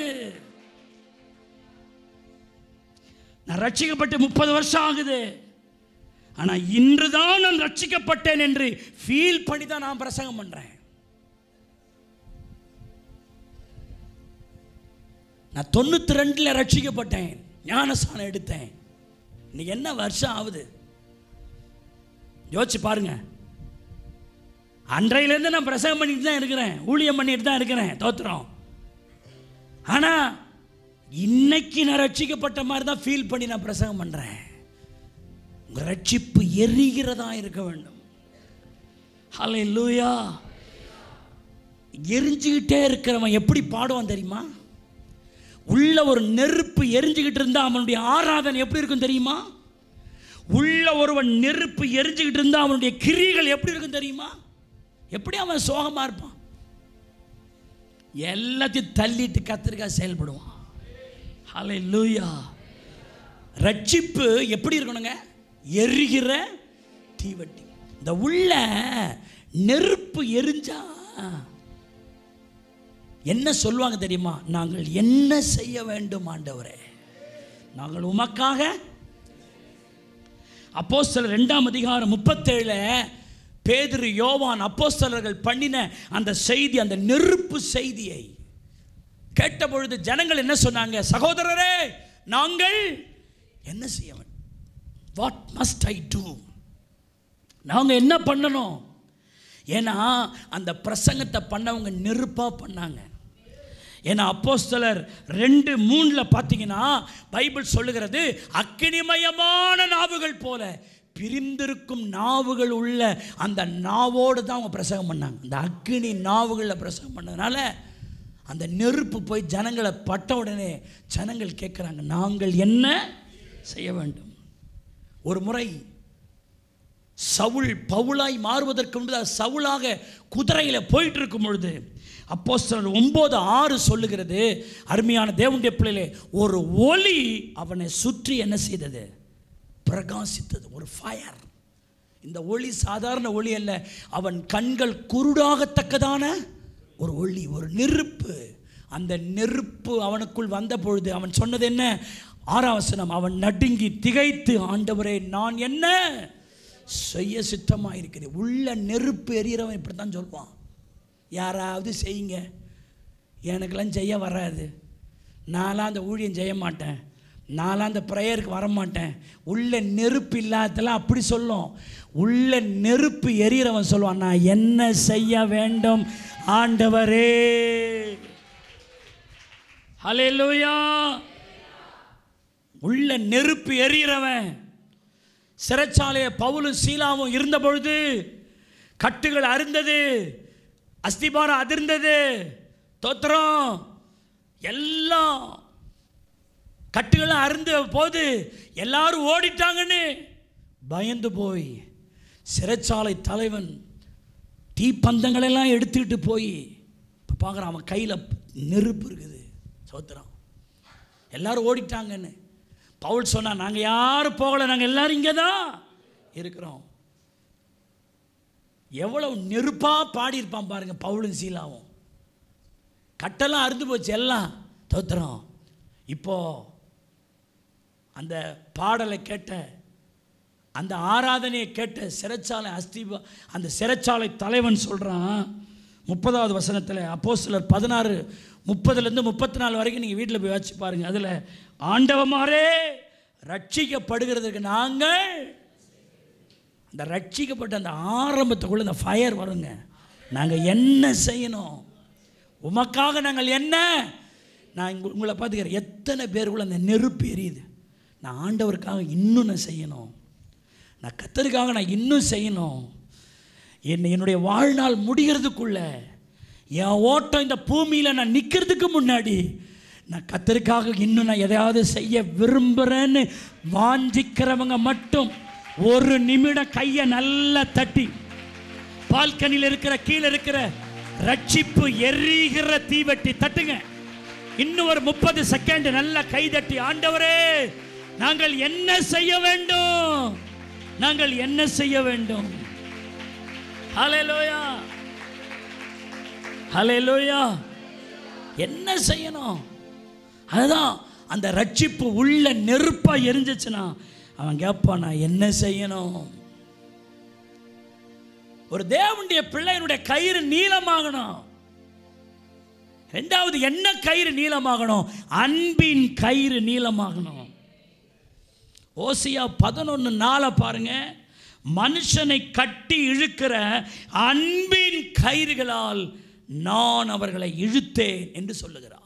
நான் ரட்சிக்கப்பட்டு முப்பது வருஷம் ஆகுது ஆனா இன்று தான் நான் ரட்சிக்கப்பட்டேன் என்று ஃபீல் பண்ணி தான் நான் பிரசங்கம் பண்றேன் நான் தொண்ணூத்தி ரெண்டுல ரட்சிக்கப்பட்டேன் ஞானஸ்தானம் எடுத்தேன் இன்னைக்கு என்ன வருஷம் ஆகுது யோசிச்சு பாருங்க அன்றையிலேருந்து நான் பிரசங்கம் பண்ணிட்டு தான் இருக்கிறேன் ஊழியம் பண்ணிட்டு தான் இருக்கிறேன் தோத்துறோம் ஆனால் இன்னைக்கு நான் ரட்சிக்கப்பட்ட மாதிரி தான் ஃபீல் பண்ணி நான் பிரசங்கம் பண்ணுறேன் உங்கள் ரட்சிப்பு எரிகிறதா இருக்க வேண்டும் ஹலை லூயா எரிஞ்சுக்கிட்டே இருக்கிறவன் எப்படி பாடுவான் தெரியுமா உள்ள ஒரு நெருப்பு எரிஞ்சுக்கிட்டு இருந்தா அவனுடைய ஆராதனை எப்படி இருக்கும் தெரியுமா உள்ள ஒருவன் நெருப்பு எரிஞ்சுக்கிட்டு இருந்தா அவனுடைய கிரிகள் எப்படி இருக்கும் தெரியுமா எப்படி அவன் சோகமா இருப்பான் எல்லாத்தையும் தள்ளிட்டு கத்திரிக்கா செயல்படுவான் ஹலை லூயா ரட்சிப்பு எப்படி இருக்கணுங்க எரிகிற தீவட்டி இந்த உள்ள நெருப்பு எரிஞ்சா என்ன சொல்லுவாங்க தெரியுமா நாங்கள் என்ன செய்ய வேண்டும் ஆண்டவரே நாங்கள் உமக்காக அப்போஸ்தலர் ரெண்டாம் அதிகாரம் முப்பத்தேழுல பேதுரு யோவான் அப்போஸ்தலர்கள் பண்ணின அந்த செய்தி அந்த நெருப்பு செய்தியை கேட்ட பொழுது ஜனங்கள் என்ன சொன்னாங்க சகோதரரே நாங்கள் என்ன செய்ய வேண்டும் வாட் மஸ்ட் ஐ டூ நாங்கள் என்ன பண்ணணும் ஏன்னா அந்த பிரசங்கத்தை பண்ணவங்க நெருப்பாக பண்ணாங்க ஏன்னா அப்போஸ்தலர் ரெண்டு மூணில் பார்த்தீங்கன்னா பைபிள் சொல்லுகிறது அக்கினிமயமான நாவுகள் போல பிரிந்திருக்கும் நாவுகள் உள்ள அந்த நாவோடு தான் அவங்க பிரசங்கம் பண்ணாங்க அந்த அக்கினி நாவுகளில் பிரசங்கம் பண்ணதுனால அந்த நெருப்பு போய் ஜனங்களை பட்ட உடனே ஜனங்கள் கேட்குறாங்க நாங்கள் என்ன செய்ய வேண்டும் ஒரு முறை சவுல் பவுலாய் மாறுவதற்கு முன்பதாக சவுலாக குதிரையில் போயிட்டு இருக்கும் பொழுது அப்போஸ்தலர் ஒன்பது ஆறு சொல்லுகிறது அருமையான தேவனுடைய பிள்ளையிலே ஒரு ஒளி அவனை சுற்றி என்ன செய்தது பிரகாசித்தது ஒரு ஃபயர் இந்த ஒளி சாதாரண ஒளி அல்ல அவன் கண்கள் குருடாகத்தக்கதான ஒரு ஒளி ஒரு நெருப்பு அந்த நெருப்பு அவனுக்குள் வந்த பொழுது அவன் சொன்னது என்ன ஆறாவசனம் அவன் நடுங்கி திகைத்து ஆண்டவரே நான் என்ன செய்ய சித்தமாக இருக்கிறேன் உள்ள நெருப்பு எரியறவன் இப்படி தான் சொல்லுவான் யாராவது செய்யுங்க எனக்கெல்லாம் செய்ய வராது நான்லாம் அந்த ஊழியம் செய்ய மாட்டேன் நான்லாம் அந்த ப்ரேயருக்கு வரமாட்டேன் உள்ள நெருப்பு இல்லாததெல்லாம் அப்படி சொல்லும் உள்ள நெருப்பு எரியறவன் சொல்லுவான் நான் என்ன செய்ய வேண்டும் ஆண்டவரே ஹalleluya உள்ள நெருப்பு எரியறவன் சிறைச்சாலையை பவுலும் சீலாவும் இருந்த பொழுது கட்டுகள் அருந்தது அஸ்திபாரம் அதிர்ந்தது தோத்திரம் எல்லாம் கட்டுகளும் அருந்த போது எல்லாரும் ஓடிட்டாங்கன்னு பயந்து போய் சிறைச்சாலை தலைவன் தீப்பந்தங்களெல்லாம் எடுத்துக்கிட்டு போய் இப்போ பார்க்குறான் அவன் கையில் நெருப்பு இருக்குது சோத்திரம் எல்லாரும் ஓடிட்டாங்கன்னு பவுல் சொன்னா நாங்கள் யாரும் போகலை நாங்கள் எல்லாரும் இங்கே தான் இருக்கிறோம் எவ்வளவு நெருப்பாக பாடியிருப்பான் பாருங்க பவுலும் சீலாவும் கட்டெல்லாம் அறுந்து போச்சு எல்லாம் தோத்துறோம் இப்போ அந்த பாடலை கேட்ட அந்த ஆராதனையை கேட்ட சிறைச்சாலை அஸ்திபா அந்த சிறைச்சாலை தலைவன் சொல்கிறான் முப்பதாவது வசனத்தில் அப்போ சிலர் பதினாறு முப்பதுலேருந்து முப்பத்தி நாலு வரைக்கும் நீங்கள் வீட்டில் போய் வச்சு பாருங்கள் அதில் ஆண்டவமாரே ரட்சிக்கப்படுகிறதுக்கு நாங்கள் அந்த ரட்சிக்கப்பட்ட அந்த ஆரம்பத்துக்குள்ள அந்த ஃபயர் வருங்க நாங்கள் என்ன செய்யணும் உமக்காக நாங்கள் என்ன நான் இங்க- உங்களை பார்த்துக்கிறேன் எத்தனை பேருக்குள்ள அந்த நெருப்பு எரியுது நான் ஆண்டவருக்காக இன்னும் நான் செய்யணும் நான் கத்தருக்காக நான் இன்னும் செய்யணும் என்னை என்னுடைய வாழ்நாள் முடிகிறதுக்குள்ள என் ஓட்டம் இந்த பூமியில் நான் நிற்கிறதுக்கு முன்னாடி நான் கத்தருக்காக இன்னும் நான் எதையாவது செய்ய விரும்புகிறேன்னு வாஞ்சிக்கிறவங்க மட்டும் ஒரு நிமிடம் கையை நல்லா தட்டி பால்கனியில் இருக்கிற கீழே இருக்கிற ரட்சிப்பு எரிகிற தீவெட்டி தட்டுங்க இன்னும் ஒரு முப்பது செகண்ட் நல்லா கை தட்டி ஆண்டவரே நாங்கள் என்ன செய்ய வேண்டும் நாங்கள் என்ன செய்ய வேண்டும் ஹalleluya ஹalleluya என்ன செய்யணும் அதுதான் அந்த ரட்சிப்பு உள்ள நெருப்பா எரிஞ்சிச்சுன்னா அவன் கேட்பான் நான் என்ன செய்யணும் ஒரு தேவனுடைய பிள்ளையினுடைய கயிறு நீளமாகணும் ரெண்டாவது என்ன கயிறு நீளமாகணும் அன்பின் கயிறு நீளமாகணும் ஓசியா பதினொன்று நாளை பாருங்க மனுஷனை கட்டி இழுக்கிற அன்பின் கயிறுகளால் நான் அவர்களை இழுத்தேன் என்று சொல்லுகிறார்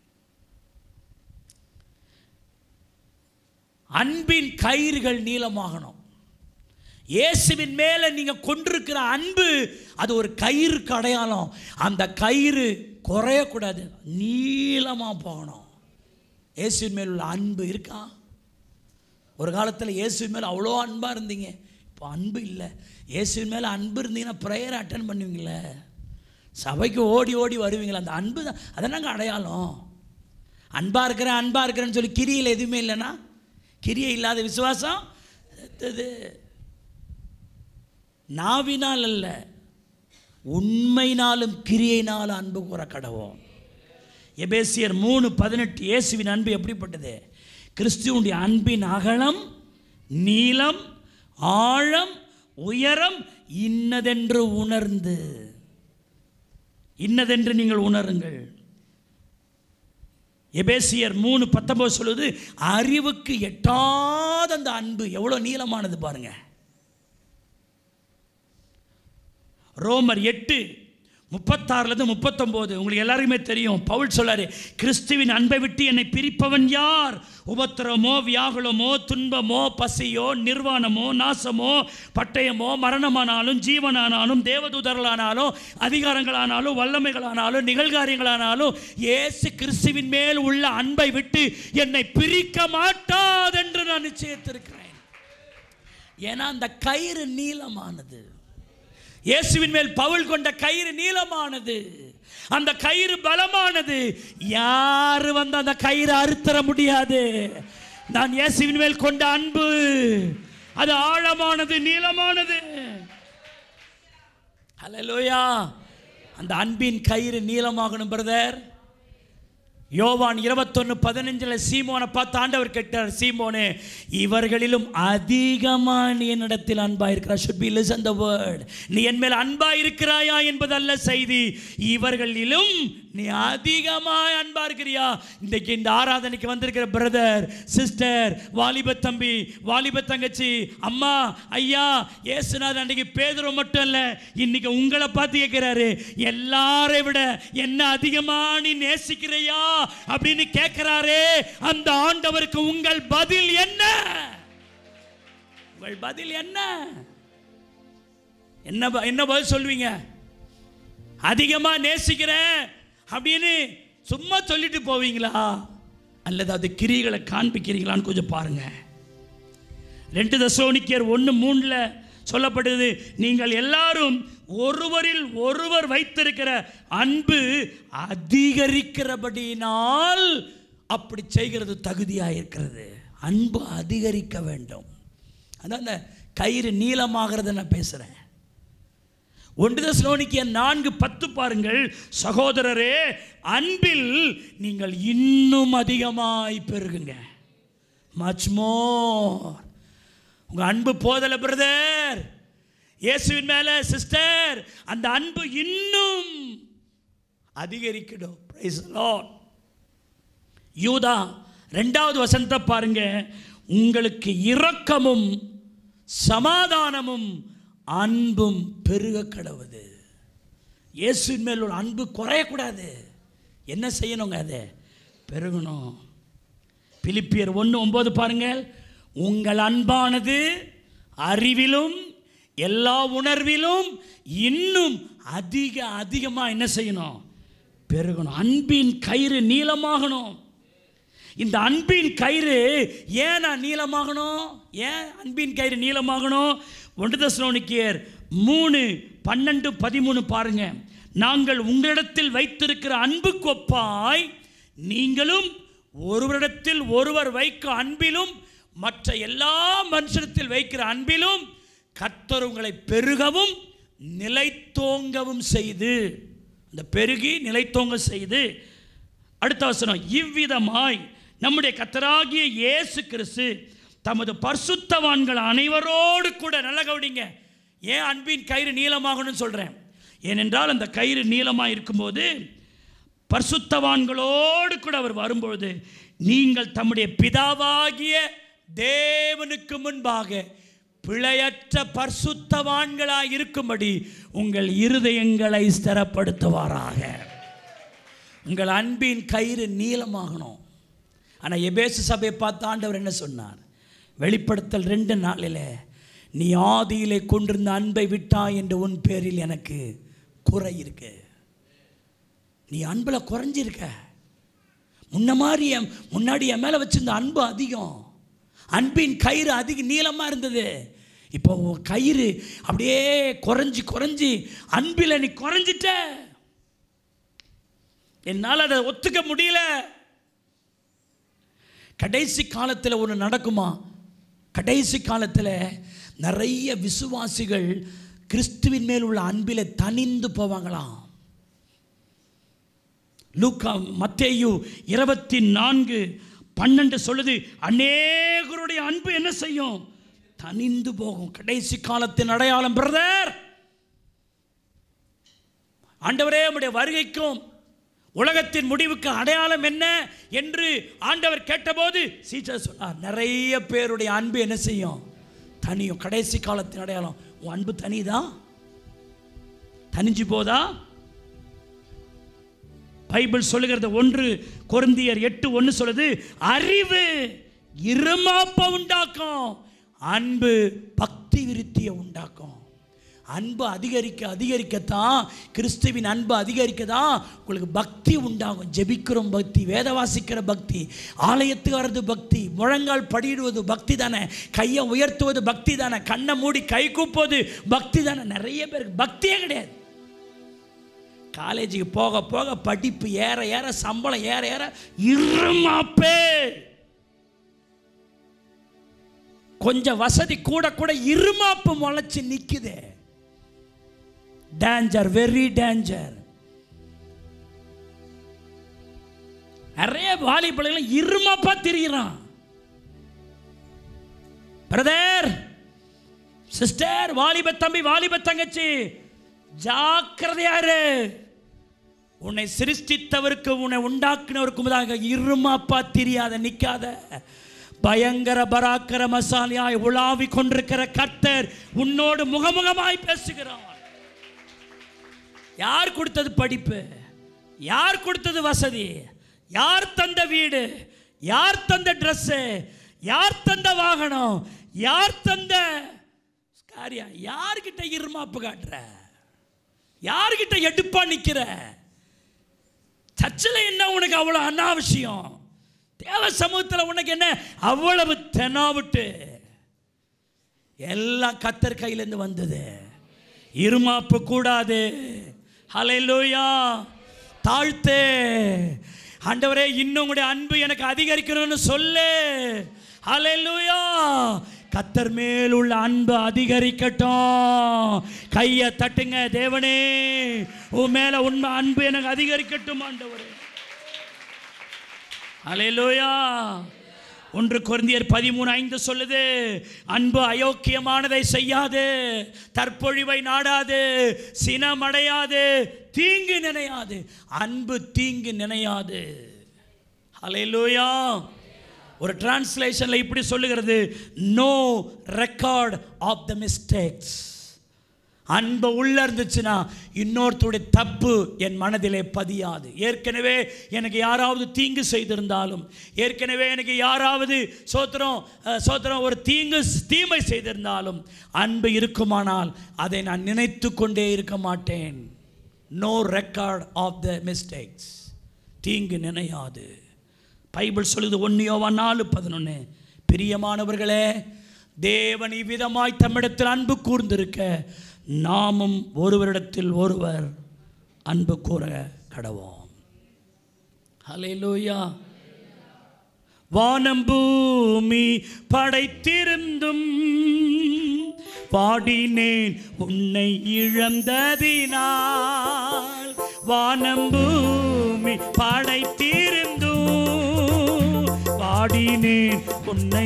அன்பின் கயிறுகள் நீளமாகணும் இயேசுவின் மேலே நீங்கள் கொண்டிருக்கிற அன்பு அது ஒரு கயிறுக்கு அடையாளம் அந்த கயிறு குறையக்கூடாது நீளமாக போகணும் இயேசுவின் மேல் உள்ள அன்பு இருக்கா ஒரு காலத்தில் இயேசுவின் மேலே அவ்வளோ அன்பாக இருந்தீங்க இப்போ அன்பு இல்லை இயேசுவின் மேலே அன்பு இருந்தீங்கன்னா ப்ரேயர் அட்டன் பண்ணுவீங்களே சபைக்கு ஓடி ஓடி வருவீங்களே அந்த அன்பு தான் அதனாங்க அடையாளம் அன்பாக இருக்கிறேன் அன்பாக இருக்கிறேன்னு சொல்லி கிரியில் எதுவுமே இல்லைன்னா கிரியை இல்லாத விசுவாசம் செத்தது நாவினால் அல்ல உண்மைனாலும் கிரியைனாலும் அன்பு கூற கடவோம் எபேசியர் மூணு பதினெட்டு இயேசுவின் அன்பு எப்படிப்பட்டது கிறிஸ்துவனுடைய அன்பின் அகலம் நீளம் ஆழம் உயரம் இன்னதென்று உணர்ந்து இன்னதென்று நீங்கள் உணருங்கள் எபேசியர் மூணு பத்தொன்பது சொல்லுது அறிவுக்கு எட்டாத அந்த அன்பு எவ்வளோ நீளமானது பாருங்க ரோமர் எட்டு முப்பத்தாறுலேருந்து முப்பத்தொம்போது உங்களுக்கு எல்லாருக்குமே தெரியும் பவுல் சொல்லாரு கிறிஸ்துவின் அன்பை விட்டு என்னை பிரிப்பவன் யார் உபத்திரமோ வியாகுலமோ துன்பமோ பசியோ நிர்வாணமோ நாசமோ பட்டயமோ மரணமானாலும் ஜீவனானாலும் தேவதூதர்களானாலும் அதிகாரங்களானாலும் வல்லமைகளானாலும் நிகழ்காரியங்களானாலும் இயேசு கிறிஸ்துவின் மேல் உள்ள அன்பை விட்டு என்னை பிரிக்க மாட்டாதென்று நான் நிச்சயித்திருக்கிறேன் ஏன்னா அந்த கயிறு நீளமானது இயேசுவின் மேல் பவுல் கொண்ட கயிறு நீளமானது அந்த கயிறு பலமானது யாரு வந்து அந்த கயிறு அறுத்தர முடியாது நான் இயேசுவின் மேல் கொண்ட அன்பு அது ஆழமானது நீளமானது ஹalleluya அந்த அன்பின் கயிறு நீளமாகணும் பிரதர் யோவான் இருபத்தொன்னு பதினஞ்சில் சீமோனை பார்த்து ஆண்டவர் கேட்டார் சீமோனே இவர்களிலும் அதிகமாக நீ என்னிடத்தில் அன்பாக இருக்கிறாய் should be listen the word நீ என் மேல் அன்பாக இருக்கிறாயா என்பதல்ல செய்தி இவர்களிலும் நீ அதிகமாக அன்பா இருக்கிறியா இன்றைக்கு இந்த ஆராதனைக்கு வந்திருக்கிற பிரதர் சிஸ்டர் வாலிப தம்பி வாலிப தங்கச்சி அம்மா ஐயா ஏசுநாதர் அன்றைக்கு பேதுரு மட்டும் இல்லை இன்னைக்கு உங்களை பார்த்து கேட்கிறாரு எல்லாரை விட என்ன அதிகமா நீ நேசிக்கிறையா அப்படின்னு கேட்கிறாரே அந்த ஆண்டவருக்கு உங்கள் பதில் என்ன உங்கள் பதில் என்ன என்ன ப- என்ன பதில் சொல்வீங்க அதிகமா நேசிக்கிறேன் அப்படின்னு சும்மா சொல்லிட்டு போவீங்களா அல்லது அது கிரிகளை காண்பிக்கிறீங்களான்னு கொஞ்சம் பாருங்க ரெண்டு தசோனிக்கர் ஒன்று மூணில் சொல்லப்படுது நீங்கள் எல்லாரும் ஒருவரில் ஒருவர் வைத்திருக்கிற அன்பு அதிகரிக்கிறபடியினால் அப்படி செய்கிறது தகுதியாக இருக்கிறது அன்பு அதிகரிக்க வேண்டும் அதான் அந்த கயிறு நீளமாகிறத நான் பேசுகிறேன் ஒன்று தசலோனிக்கிய நான்கு பத்து பாருங்கள் சகோதரரே அன்பில் நீங்கள் இன்னும் அதிகமாய் பெருகுங்க மச் மோர் உங்க அன்பு போதல பிரதர் இயேசுவின் மேல சிஸ்டர் அந்த அன்பு இன்னும் அதிகரிக்கணும் பிரைஸ் லார்ட் யூதா ரெண்டாவது வசனத்தை பாருங்க உங்களுக்கு இரக்கமும் சமாதானமும் அன்பும் பெருக கடவுது இயேசுவின் மேல் உள்ள அன்பு குறையக்கூடாது என்ன செய்யணுங்க அது பெருகணும் பிலிப்பியர் ஒன்று ஒன்பது பாருங்கள் உங்கள் அன்பானது அறிவிலும் எல்லா உணர்விலும் இன்னும் அதிக அதிகமாக என்ன செய்யணும் பெருகணும் அன்பின் கயிறு நீளமாகணும் இந்த அன்பின் கயிறு ஏன் நான் நீளமாகணும் ஏன் அன்பின் கயிறு நீளமாகணும் ஒன்று தசனோனிக்கியர் மூணு பன்னெண்டு பதிமூணு பாருங்க நாங்கள் உங்களிடத்தில் வைத்திருக்கிற அன்பு கொப்பாய் நீங்களும் ஒருவரிடத்தில் ஒருவர் வைக்க அன்பிலும் மற்ற எல்லா மனுஷரிடத்தில் வைக்கிற அன்பிலும் கர்த்தர் உங்களை பெருகவும் நிலைத்தோங்கவும் செய்து அந்த பெருகி நிலைத்தோங்க செய்து அடுத்த வசனம் இவ்விதமாய் நம்முடைய கத்தராகிய இயேசு கிறிஸ்து தமது பரிசுத்தவான்கள் அனைவரோடு கூட நல்ல கவனிங்க ஏன் அன்பின் கயிறு நீளமாகணும்னு சொல்கிறேன் ஏனென்றால் அந்த கயிறு நீளமாக இருக்கும்போது பரிசுத்தவான்களோடு கூட அவர் வரும்பொழுது நீங்கள் தம்முடைய பிதாவாகிய தேவனுக்கு முன்பாக பிழையற்ற பரிசுத்தவான்களாய் இருக்கும்படி உங்கள் இருதயங்களை ஸ்திரப்படுத்துவாராக உங்கள் அன்பின் கயிறு நீளமாகணும் ஆனால் எபேசு சபையை பார்த்து ஆண்டவர் என்ன சொன்னார் வெளிப்படுத்தல் ரெண்டு நாளில் நீ ஆதியிலே கொண்டிருந்த அன்பை விட்டாய் என்று உன் பேரில் எனக்கு குறை இருக்கு நீ அன்பில் குறைஞ்சிருக்க முன்ன மாதிரி என் முன்னாடி என் மேலே வச்சிருந்த அன்பு அதிகம் அன்பின் கயிறு அதிக நீளமாக இருந்தது இப்போ உன் கயிறு அப்படியே குறைஞ்சி குறைஞ்சி அன்பில் நீ குறைஞ்சிட்ட என்னால் அதை ஒத்துக்க முடியல கடைசி காலத்தில் ஒன்று நடக்குமா கடைசி காலத்தில் நிறைய விசுவாசிகள் கிறிஸ்துவின் மேல் உள்ள அன்பில் தனிந்து போவாங்களாம் லூக்கா மத்தேயு இருபத்தி நான்கு பன்னெண்டு சொல்லுது அநேகருடைய அன்பு என்ன செய்யும் தனிந்து போகும் கடைசி காலத்தின் அடையாளம் பிரதர் ஆண்டவரே உம்முடைய வருகைக்கும் உலகத்தின் முடிவுக்கு அடையாளம் என்ன என்று ஆண்டவர் கேட்டபோது சீச்சர் சொன்னார் நிறைய பேருடைய அன்பு என்ன செய்யும் தனியும் கடைசி காலத்தின் அடையாளம் உன் அன்பு தனிதா தனிஞ்சு போதா பைபிள் சொல்லுகிறது ஒன்று கொருந்தியர் எட்டு ஒன்று சொல்லுது அறிவு இருமாப்ப உண்டாக்கும் அன்பு பக்தி விருத்தியை உண்டாக்கும் அன்பு அதிகரிக்க அதிகரிக்கத்தான் கிறிஸ்துவின் அன்பு அதிகரிக்க தான் உங்களுக்கு பக்தி உண்டாகும் ஜெபிக்கிறோம் பக்தி வேத வாசிக்கிற பக்தி ஆலயத்துக்கு வர்றது பக்தி முழங்கால் படியிடுவது பக்தி தானே கையை உயர்த்துவது பக்தி தானே கண்ணை மூடி கை கூப்புவது பக்தி தானே நிறைய பேருக்கு பக்தியே கிடையாது காலேஜுக்கு போக போக படிப்பு ஏற ஏற சம்பளம் ஏற ஏற இருமாப்பே கொஞ்சம் வசதி கூட கூட இருமாப்பு முளைச்சு நிக்குது டேஞ்சர் வெரி டேஞ்சர் நிறைய வாலிபலைகளும் இருமாப்பா திரிகிறான் பிரதர் சிஸ்டர் வாலிப தம்பி வாலிப தங்கச்சி ஜாக்கிரதையாரு உன்னை சிருஷ்டித்தவருக்கு உன்னை உண்டாக்குனவருக்கு முதாக இருமாப்பா தெரியாத நிக்காத பயங்கர பராக்கிரமசாலியாய் உலாவி கொண்டிருக்கிற கர்த்தர் உன்னோடு முகமுகமாய் பேசுகிறார் யார் கொடுத்தது படிப்பு யார் கொடுத்தது வசதி யார் தந்த வீடு யார் தந்த ட்ரெஸ்ஸு யார் தந்த வாகனம் யார் தந்த காரியம் யார்கிட்ட இருமாப்பு காட்டுற யார்கிட்ட எடுப்பா நிக்கிற சர்ச்சில் என்ன உனக்கு அவ்வளோ அனாவசியம் தேவ சமூகத்தில் உனக்கு என்ன அவ்வளவு தெனாவிட்டு எல்லாம் கத்தர் கையிலேருந்து வந்தது இருமாப்பு கூடாது ஹalleluya தாழ்த்து ஆண்டவரே இன்னும் உங்களுடைய அன்பு எனக்கு அதிகரிக்கணும்னு சொல்லு ஹalleluya கத்தர் மேல் உள்ள அன்பு அதிகரிக்கட்டும் கையை தட்டுங்க தேவனே உன் மேல உண்மை அன்பு எனக்கு அதிகரிக்கட்டும் ஆண்டவரே ஹalleluya ஒன்று கொரிந்தியர் பதிமூணு ஐந்து சொல்லுது அன்பு அயோக்கியமானதை செய்யாது தற்பொழிவை நாடாது சினமடையாது தீங்கு நினையாது அன்பு தீங்கு நினையாது ஹalleluya ஒரு டிரான்ஸ்லேஷனில் இப்படி சொல்லுகிறது no record of the mistakes அன்பு உள்ள இருந்துச்சுன்னா இன்னொருத்தருடைய தப்பு என் மனதிலே பதியாது ஏற்கனவே எனக்கு யாராவது தீங்கு செய்திருந்தாலும் ஏற்கனவே எனக்கு யாராவது சோத்திரம் அஹ், சோத்திரம் ஒரு தீங்கு தீமை செய்திருந்தாலும் அன்பு இருக்குமானால் அதை நான் நினைத்து கொண்டே இருக்க மாட்டேன் no record of the mistakes தீங்கு நினையாது பைபிள் சொல்லுது ஒன்னியோவா நாலு பதினொன்று பிரியமானவர்களே தேவன் இவ்விதமாய் தம்மிடத்தில் அன்பு கூர்ந்திருக்க நாமும் ஒருவரிடத்தில் ஒருவர் அன்பு கூற கடவோம் ஹalleluya வானம் பூமி படைத்திருந்தும் பாடினேன் உன்னை இழந்ததினால் வானம் பூமி படைத்திருந்தும் பாடினேன் உன்னை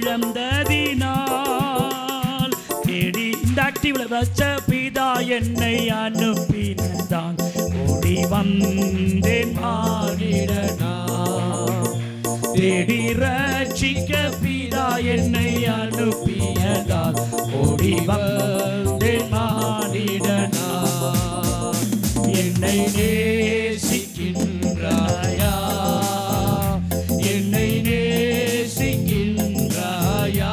இழந்ததினால் தேடி இந்த ஆக்டிவ்ல வச்ச பிதா என்னை அனுப்பினதான் ஓடி வந்தேன் மாறிடனா தேடி ரட்சிக்க பிதா என்னை அனுப்பியதால் ஓடி வந்தேன் மாறிடனா என்னை நேசிக்கின்றாயா என்னை நேசிக்கின்றாயா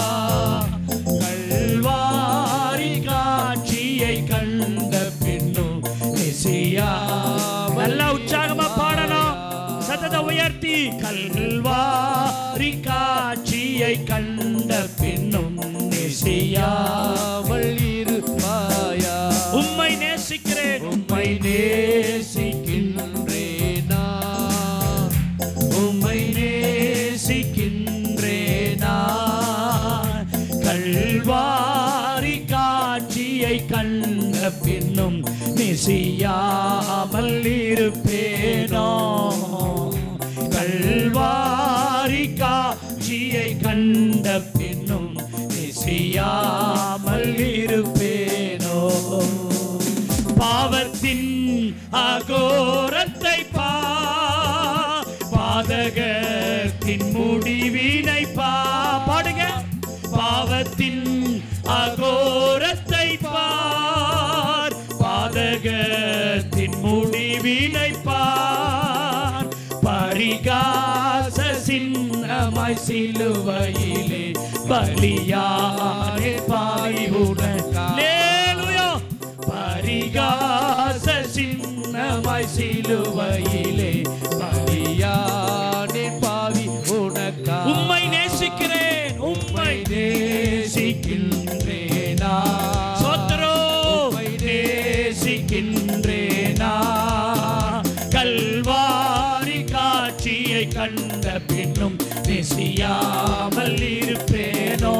கல்வாரி காட்சியை கண்ட பின்னும் நெசியா நல்லா உற்சாகமா பாடலாம் சத்தத்தை உயர்த்தி கல்வாரி காட்சியை கண்ட பின்னும் நெசியாமல் இருப்பாயா உம்மை நேசிக்கிறேன் உம்மை நேசிக்கின்றேனா உம்மை நேசிக்கின்றேனா கல்வாரி காட்சியை கண்ட பின்னும் நெசியாமல் இருப்பேனோ கல்வாரி காட்சியை கண்ட பின்னும் நெசியாமல் இருப்பேனோ பாவத்தின் அகோரத்தை பா பாதகத்தின் முடிவினை பா பாடுங்க பாவத்தின் அகோரத்தை பார் பாதகத்தின் முடிவினை பார் பரிகாச சின்னமாய் சிலுவையிலே பலியானே பாய்வுடன் லேலுயா பரிகாச சின்னமாய் சிலுவையிலே யானே பாவி உனக்கா உம்மை நேசிக்கிறேன் உம்மை நேசிக்கின்றேனா சோத்திரோ நேசிக்கின்றேனா கல்வாரி காட்சியை கண்ட பின்னும் நெசியாமல் இருப்பேனோ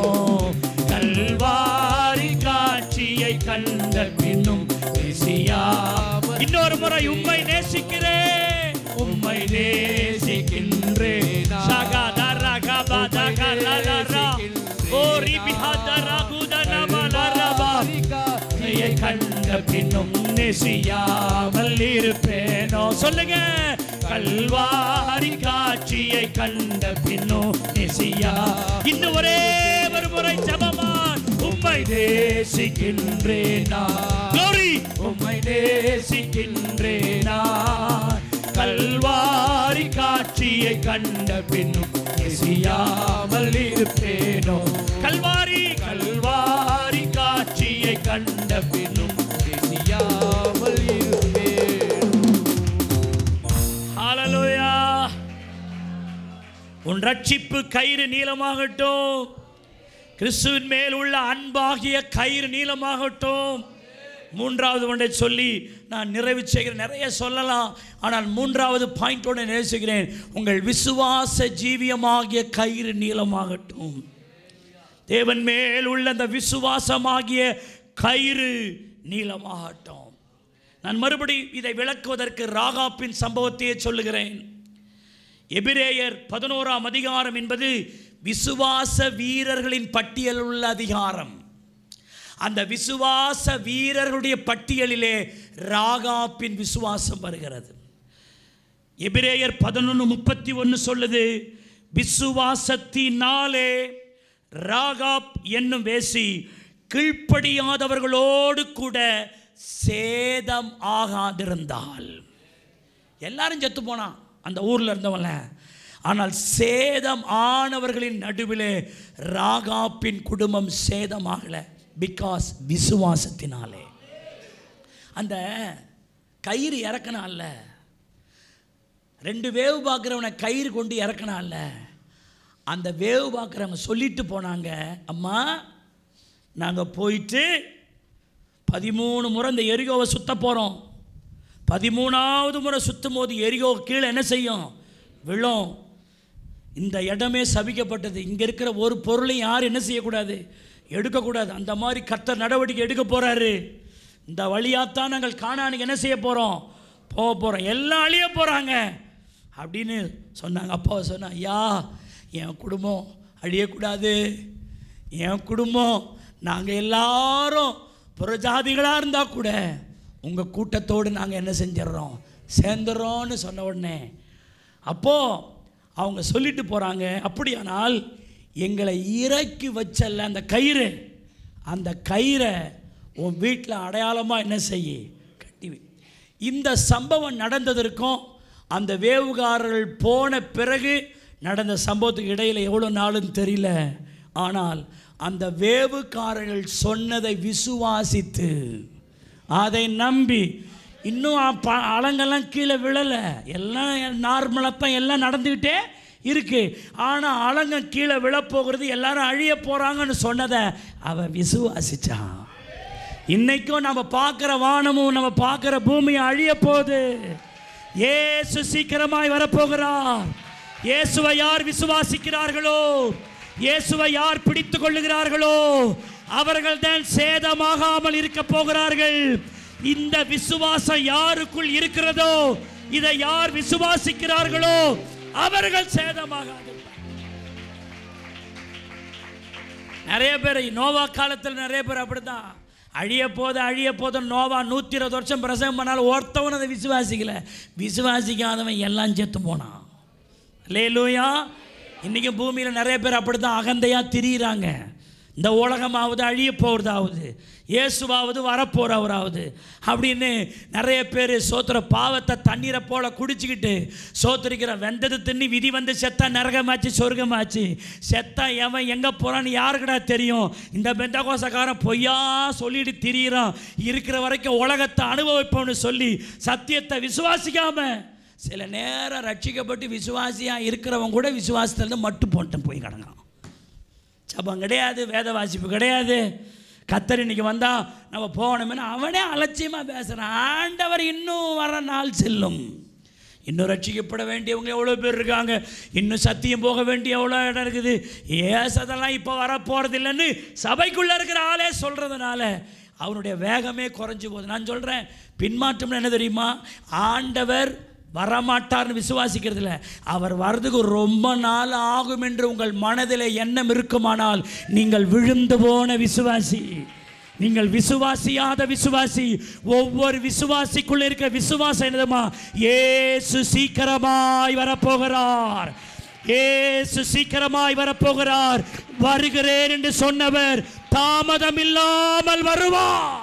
கல்வாரி காட்சியை கண்ட பின்னும் நெசியாமல் இன்னொரு முறை உம்மை நேசிக்கிறேன் உம்மை நேசிக்கின்றேன் சகதர கபதகரரரா ஓ ரிபிஹதர குதனமலரபா நீயை கண்ட பின்னும் நெசியாமல் இருப்பேனோ சொல்லுங்க கல்வாரி காட்சியை கண்ட பின்னும் நெசியா இன்னும் ஒரே ஒரு முறை ஜபமான் உம்மை நேசிக்கின்றேனா Glory! உம்மை நேசிக்கின்றேனா கல்வாரி காட்சியை கண்ட பின்னும் நெசியாமல் இருப்பேனோ கல்வாரி கல்வாரி காட்சியை கண்ட பின்னும் நெசியாமல் இருப்பேன் ஹalleluya உன் ரட்சிப்பு கயிறு நீளமாகட்டும் கிறிஸ்துவின் மேல் உள்ள அன்பாகிய கயிறு நீளமாகட்டும் மூன்றாவது ஒன்றை சொல்லி நான் நிறைவு செய்கிறேன் நிறைய சொல்லலாம் ஆனால் மூன்றாவது பாயிண்டோடு நேசிக்கிறேன் உங்கள் விசுவாச ஜீவியமாகிய கயிறு நீளமாகட்டும் தேவன் மேல் உள்ள அந்த விசுவாசமாகிய கயிறு நீளமாகட்டும் நான் மறுபடி இதை விளக்குவதற்கு ராகாப்பின் சம்பவத்தையே சொல்லுகிறேன் எபிரேயர் பதினோராம் அதிகாரம் என்பது விசுவாச வீரர்களின் பட்டியல் உள்ள அதிகாரம் அந்த விசுவாச வீரர்களுடைய பட்டியலிலே ராகாப்பின் விசுவாசம் வருகிறது எபிரேயர் பதினொன்று முப்பத்தி ஒன்று சொல்லுது விசுவாசத்தினாலே ராகாப் என்னும் வேசி கீழ்ப்படியாதவர்களோடு கூட சேதம் ஆகாதிருந்தாள் எல்லாரும் செத்து போனான் அந்த ஊரில் இருந்தவன்ல ஆனால் சேதம் ஆனவர்களின் நடுவிலே ராகாப்பின் குடும்பம் சேதமாகலை பிகாஸ் விசுவாசத்தினாலே அந்த கயிறு இறக்கனால ரெண்டு வேவு பார்க்குறவனை கயிறு கொண்டு இறக்கனால அந்த வேவு பார்க்குறவங்க சொல்லிட்டு போனாங்க அம்மா நாங்கள் போயிட்டு பதிமூணு முறை இந்த எரிகோவை சுத்த போகிறோம் பதிமூணாவது முறை சுத்தும் போது எரிகோ கீழே என்ன செய்யும் விழும் இந்த இடமே சபிக்கப்பட்டது இங்கே இருக்கிற ஒரு பொருளையும் யாரும் என்ன செய்யக்கூடாது எடுக்கக்கூடாது அந்த மாதிரி கர்த்தர் நடவடிக்கை எடுக்க போகிறாரு இந்த வழியாத்தான் நாங்கள் காணானுக்கு என்ன செய்ய போகிறோம் போக போகிறோம் எல்லாம் அழிய போகிறாங்க அப்படின்னு சொன்னாங்க அப்பாவை சொன்னா ஐயா என் குடும்பம் அழியக்கூடாது என் குடும்பம் நாங்கள் எல்லாரும் புறஜாதிகளாக இருந்தால் கூட உங்கள் கூட்டத்தோடு நாங்கள் என்ன செஞ்சிடறோம் சேர்ந்துடுறோன்னு சொன்ன உடனே அப்போது அவங்க சொல்லிட்டு போகிறாங்க அப்படியானால் எங்களை இறக்கி வச்சல்ல அந்த கயிறு அந்த கயிறை உன் வீட்டில் அடையாளமாக என்ன செய்ய கட்டி வை இந்த சம்பவம் நடந்ததற்கும் அந்த வேவுகாரர்கள் போன பிறகு நடந்த சம்பவத்துக்கு இடையில் எவ்வளோ நாளுன்னு தெரியல ஆனால் அந்த வேவுக்காரர்கள் சொன்னதை விசுவாசித்து அதை நம்பி இன்னும் ப- அலங்கெல்லாம் கீழே விழலை எல்லாம் நார்மலாக தான் எல்லாம் நடந்துக்கிட்டே இருக்கு ஆனால் அலங்க கீழே விழப்போகிறது எல்லாரும் அழிய போகிறாங்கன்னு சொன்னதை அவன் விசுவாசிச்சான் இன்னைக்கும் நம்ம பார்க்குற வானமும் நம்ம பார்க்குற பூமியும் அழிய போகுது இயேசு சீக்கிரமாய் வரப்போகிறார் இயேசுவை யார் விசுவாசிக்கிறார்களோ இயேசுவை யார் பிடித்து கொள்ளுகிறார்களோ அவர்கள் தான் சேதமாகாமல் இருக்க போகிறார்கள் இந்த விசுவாசம் யாருக்குள் இருக்கிறதோ இதை யார் விசுவாசிக்கிறார்களோ அவர்கள் சேதமாகாது நிறைய பேர் நோவா காலத்தில் நிறைய பேர் அப்படிதான் அழிய போது அழிய போது நோவா நூற்றி இருபது வருஷம் பிரசவம் பண்ணாலும் ஒருத்தவன் அதை விசுவாசிக்கல விசுவாசிக்காதவன் எல்லாம் செத்து போனான் லேலூயா இன்றைக்கி பூமியில் நிறைய பேர் அப்படி தான் அகந்தையாக திரியிறாங்க இந்த உலகமாவது அழிய போகிறதாவது இயேசுவாவது வரப்போகிறவராவது அப்படின்னு நிறைய பேர் சோத்துற பாவத்தை தண்ணீரை போல குடிச்சுக்கிட்டு சோத்துரிக்கிற வெந்தது தின்னி விதி வந்து செத்தா நரகமாச்சு சொர்க்கமாச்சு செத்தா எவன் எங்கே போகிறான்னு யாருக்குடா தெரியும் இந்த பெந்தகோசக்காரன் பொய்யா சொல்லிட்டு திரியிறான் இருக்கிற வரைக்கும் உலகத்தை அனுபவிப்போம்னு சொல்லி சத்தியத்தை விசுவாசிக்காம சில நேரம் ரட்சிக்கப்பட்டு விசுவாசியாக இருக்கிறவன் கூட விசுவாசத்துலேருந்து மட்டு போன்ட்டு போய் கிடங்கான் ஜபம் கிடையாது வேத வாசிப்பு கிடையாது கத்தர் இன்னைக்கு வந்தா நம்ம போகணும்னு அவனே அலட்சியமாக பேசுகிறான் ஆண்டவர் இன்னும் வர நாள் செல்லும் இன்னும் ரட்சிக்கப்பட வேண்டியவங்க எவ்வளோ பேர் இருக்காங்க இன்னும் சத்தியம் போக வேண்டிய எவ்வளோ இடம் இருக்குது ஏசதெல்லாம் இப்போ வர போகிறது இல்லைன்னு சபைக்குள்ளே இருக்கிற ஆளே சொல்கிறதுனால அவனுடைய வேகமே குறைஞ்சு போகுது நான் சொல்கிறேன் பின்மாற்றம்னு என்ன தெரியுமா ஆண்டவர் வரமாட்டார்னு விசுவாசிக்கிறது இல்லை அவர் வர்றதுக்கு ரொம்ப நாள் ஆகும் என்று உங்கள் மனதில் எண்ணம் இருக்குமானால் நீங்கள் விழுந்து போன விசுவாசி நீங்கள் விசுவாசியாத விசுவாசி ஒவ்வொரு விசுவாசிக்குள்ள இருக்க விசுவாசம் என்னதுமா ஏசு சீக்கிரமாய் வரப்போகிறார் ஏசு சீக்கிரமாய் வரப்போகிறார் வருகிறேன் என்று சொன்னவர் தாமதம் இல்லாமல் வருவார்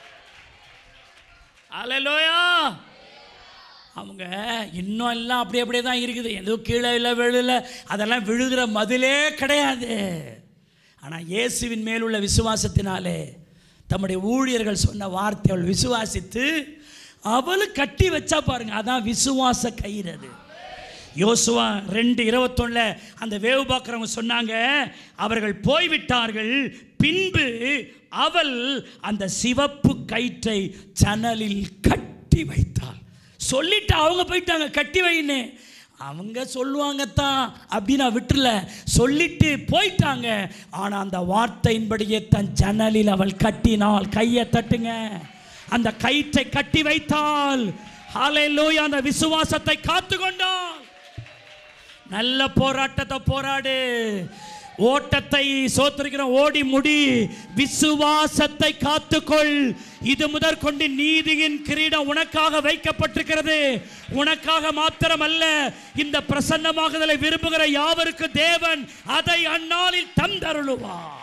அல்லேலூயா அவங்க இன்னும் எல்லாம் அப்படி அப்படியே தான் இருக்குது எதுவும் கீழே இல்லை விழுல அதெல்லாம் விழுகிற மதிலே கிடையாது ஆனால் இயேசுவின் மேலுள்ள விசுவாசத்தினாலே தம்முடைய ஊழியர்கள் சொன்ன வார்த்தை அவள் விசுவாசித்து அவளும் கட்டி வச்சா பாருங்க அதான் விசுவாச கயிறு அது யோசுவா ரெண்டு இருபத்தொன்னில் அந்த வேவு பார்க்குறவங்க சொன்னாங்க அவர்கள் போய்விட்டார்கள் பின்பு அவள் அந்த சிவப்பு கயிற்றை சணலில் கட்டி வைத்தாள் சொல்லிட்டு அவங்க போயிட்டாங்க கட்டி வைன்னு அவங்க சொல்லுவாங்க தான் அப்படின்னு நான் விட்டுல சொல்லிட்டு போயிட்டாங்க ஆனால் அந்த வார்த்தையின்படியே தன் ஜன்னலில் அவள் கட்டினாள் கையை தட்டுங்க அந்த கயிற்றை கட்டி வைத்தாள் ஹalleluya அந்த விசுவாசத்தை காத்து கொண்டாள் நல்ல போராட்டத்தை போராடு ஓட்டத்தை சோத்திருக்கிற ஓடி முடி விசுவாசத்தை காத்துக்கொள் இது முதற்கொண்டு நீதியின் கிரீடம் உனக்காக வைக்கப்பட்டிருக்கிறது உனக்காக மாத்திரமல்ல இந்த பிரசன்னமாகுதலை விரும்புகிற யாவருக்கு தேவன் அதை அந்நாளில் தந்தருளுவார்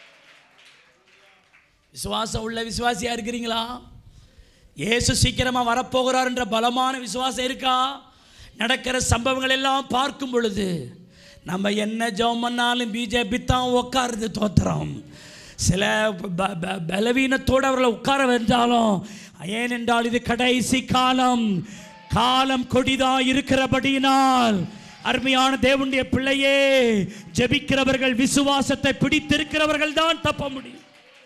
விசுவாசம் உள்ள விசுவாசியா இருக்கிறீங்களா இயேசு சீக்கிரமா வரப்போகிறார் என்ற பலமான விசுவாசம் இருக்கா நடக்கிற சம்பவங்கள் எல்லாம் பார்க்கும் பொழுது நம்ம என்ன ஜெபம் பண்ணாலும் பிஜேபி தான் உட்காருது தோத்திரம் சில ப- ப- பலவீனத்தோடு அவர்களை உட்கார வந்தாலும் ஏனென்றால் இது கடைசி காலம் காலம் கொடிதா இருக்கிறபடியினால் அருமையான தேவனுடைய பிள்ளையே ஜெபிக்கிறவர்கள் விசுவாசத்தை பிடித்திருக்கிறவர்கள் தான் தப்ப முடியும்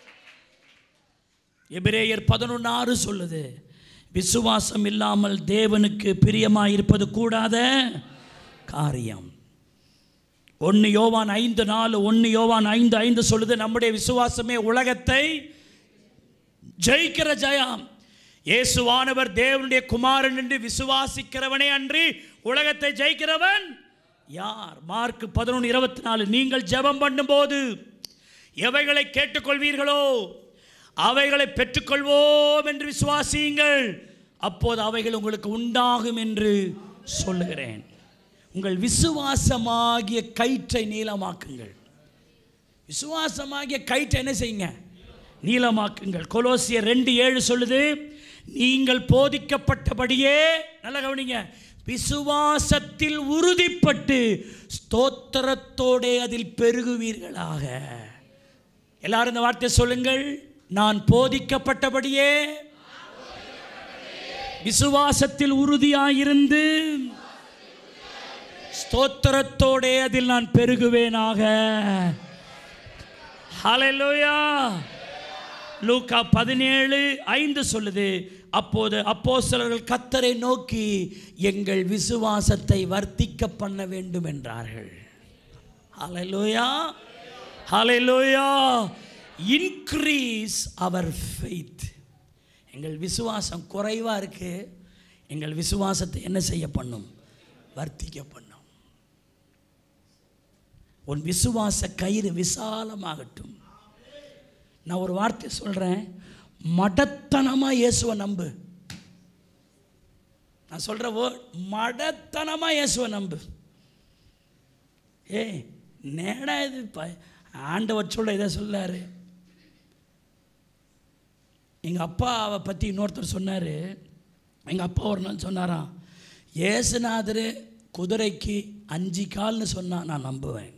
எபிரேயர் பதினொன்று ஆறு சொல்லுது விசுவாசம் இல்லாமல் தேவனுக்கு பிரியமாயிருப்பது கூடாத காரியம் ஒன்று யோவான் ஐந்து நாலு ஒன்று யோவான் ஐந்து ஐந்து சொல்லுது நம்முடைய விசுவாசமே உலகத்தை ஜெயிக்கிற ஜெயம் இயேசுவானவர் தேவனுடைய குமாரன் என்று விசுவாசிக்கிறவனே அன்றி உலகத்தை ஜெயிக்கிறவன் யார் மார்க் பதினொன்று இருபத்தி நாலு நீங்கள் ஜெபம் பண்ணும்போது எவைகளை கேட்டுக்கொள்வீர்களோ அவைகளை பெற்றுக்கொள்வோம் என்று விசுவாசியுங்கள் அப்போது அவைகள் உங்களுக்கு உண்டாகும் என்று சொல்லுகிறேன் உங்கள் விசுவாசமாகிய கயிற்றை நீளமாக்குங்கள் விசுவாசமாகிய கயிற்றை என்ன செய்யுங்க நீளமாக்குங்கள் கொலோசியர் ரெண்டு ஏழு சொல்லுது நீங்கள் போதிக்கப்பட்டபடியே நல்லா கவனிங்க விசுவாசத்தில் உறுதிப்பட்டு ஸ்தோத்திரத்தோடே அதில் பெருகுவீர்களாக எல்லாரும் இந்த வார்த்தை சொல்லுங்கள் நான் போதிக்கப்பட்டபடியே விசுவாசத்தில் உறுதியாயிருந்து ஸ்தோத்திரத்தோடே அதில் நான் பெருகுவேனாக ஹalleluya லூக்கா பதினேழு ஐந்து சொல்லுது அப்போது அப்போஸ்தலர்கள் கத்தரை நோக்கி எங்கள் விசுவாசத்தை வர்த்திக்க பண்ண வேண்டும் என்றார்கள் ஹalleluya ஹalleluya இன்க்ரீஸ் அவர் ஃபெய்த் எங்கள் விசுவாசம் குறைவாக இருக்கு எங்கள் விசுவாசத்தை என்ன செய்ய பண்ணும் வர்த்திக்க பண்ணும் உன் விசுவாச கயிறு விசாலமாகட்டும் நான் ஒரு வார்த்தை சொல்கிறேன் மடத்தனமாக இயேசுவை நம்பு நான் சொல்கிற வேர்ட் மடத்தனமாக இயேசுவை நம்பு ஏய் நேடா இது ப ஆண்டவர் சொல்ல இதை சொல்லாரு எங்கள் அப்பாவை பற்றி இன்னொருத்தர் சொன்னார் எங்கள் அப்பா ஒரு நாள் சொன்னாராம் ஏசுநாதர் குதிரைக்கு அஞ்சு கால்னு சொன்னால் நான் நம்புவேன்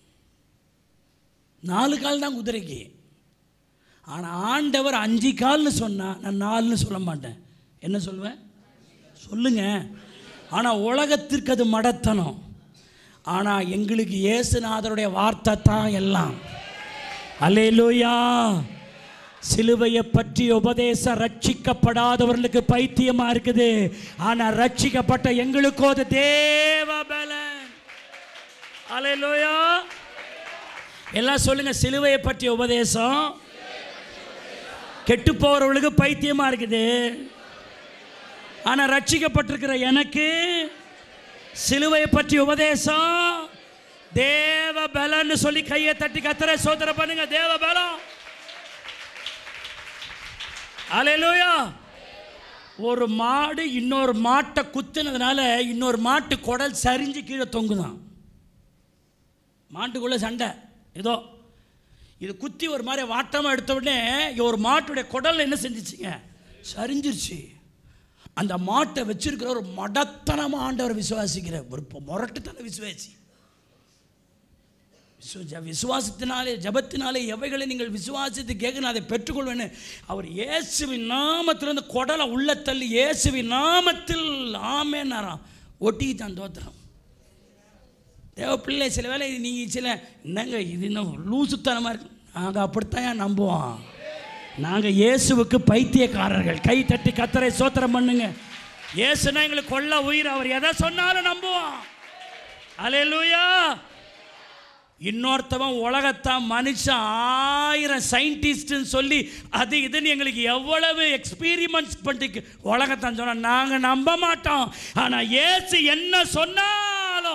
நாலு கால் தான் குதிரைக்கு ஆனால் ஆண்டவர் அஞ்சு கால்னு சொன்னால் நான் நாலுன்னு சொல்ல மாட்டேன் என்ன சொல்லுவேன் சொல்லுங்க ஆனால் உலகத்திற்கு அது மடத்தனம் ஆனால் எங்களுக்கு இயேசுநாதருடைய வார்த்தை தான் எல்லாம் அல்லேலூயா சிலுவையை பற்றி உபதேசம் ரட்சிக்கப்படாதவர்களுக்கு பைத்தியமா இருக்குது ஆனா ரட்சிக்கப்பட்ட எங்களுக்கோ அது தேவ பலன் அல்லேலூயா எல்லாம் சொல்லுங்க சிலுவையை பற்றிய உபதேசம் கெட்டு போறவர்களுக்கு பைத்தியமா இருக்குது ஆனா ரட்சிக்கப்பட்டிருக்கிற எனக்கு சிலுவையை பற்றி உபதேசம் தேவ பலன்னு சொல்லி கையை தட்டி கத்தரை சோதனை பண்ணுங்க தேவ பலம் அலையலூயா ஒரு மாடு இன்னொரு மாட்டை குத்துனதுனால இன்னொரு மாட்டு குடல் சரிஞ்சு கீழே தொங்குதான் மாட்டுக்குள்ளே சண்டை ஏதோ இது குத்தி ஒரு மாதிரி வாட்டமாக எடுத்த உடனே ஒரு மாட்டுடைய குடல் என்ன செஞ்சிச்சுங்க சரிஞ்சிருச்சு அந்த மாட்டை வச்சிருக்கிற ஒரு மடத்தனமாக ஆண்டவர் விசுவாசிக்கிற ஒரு பொ- முரட்டுத்தன விசுவாசி விசு- ஜ- விசுவாசத்தினாலே ஜபத்தினாலே எவைகளை நீங்கள் விசுவாசித்து கேட்கணும் அதை பெற்றுக்கொள்வேன்னு அவர் இயேசுவின் நாமத்தில் இந்த குடலை உள்ள தள்ளி இயேசுவின் நாமத்தில் ஆமேனாராம் ஒட்டிக்கிட்டான் தோத்திரம் தேவ பிள்ளை சில வேளை நீங்கள் சில என்னங்க இது இன்னும் லூசுத்தனமாக இருக்கு நாங்கள் அப்படித்தான் ஏன் நம்புவோம் நாங்கள் இயேசுவுக்கு பைத்தியக்காரர்கள் கை தட்டி கத்தரை சோத்திரம் பண்ணுங்க இயேசுனா எங்களுக்கு கொள்ள உயிர் அவர் எதை சொன்னாலும் நம்புவோம் அலையலூயா இன்னொருத்தவன் உலகத்தான் மனுஷன் ஆயிரம் சயின்டிஸ்ட்னு சொல்லி அது இதுன்னு எங்களுக்கு எவ்வளவு எக்ஸ்பீரிமெண்ட்ஸ் பண்ணிட்டு உலகத்தான் சொன்னால் நாங்கள் நம்ப மாட்டோம் ஆனால் இயேசு என்ன சொன்னாலும்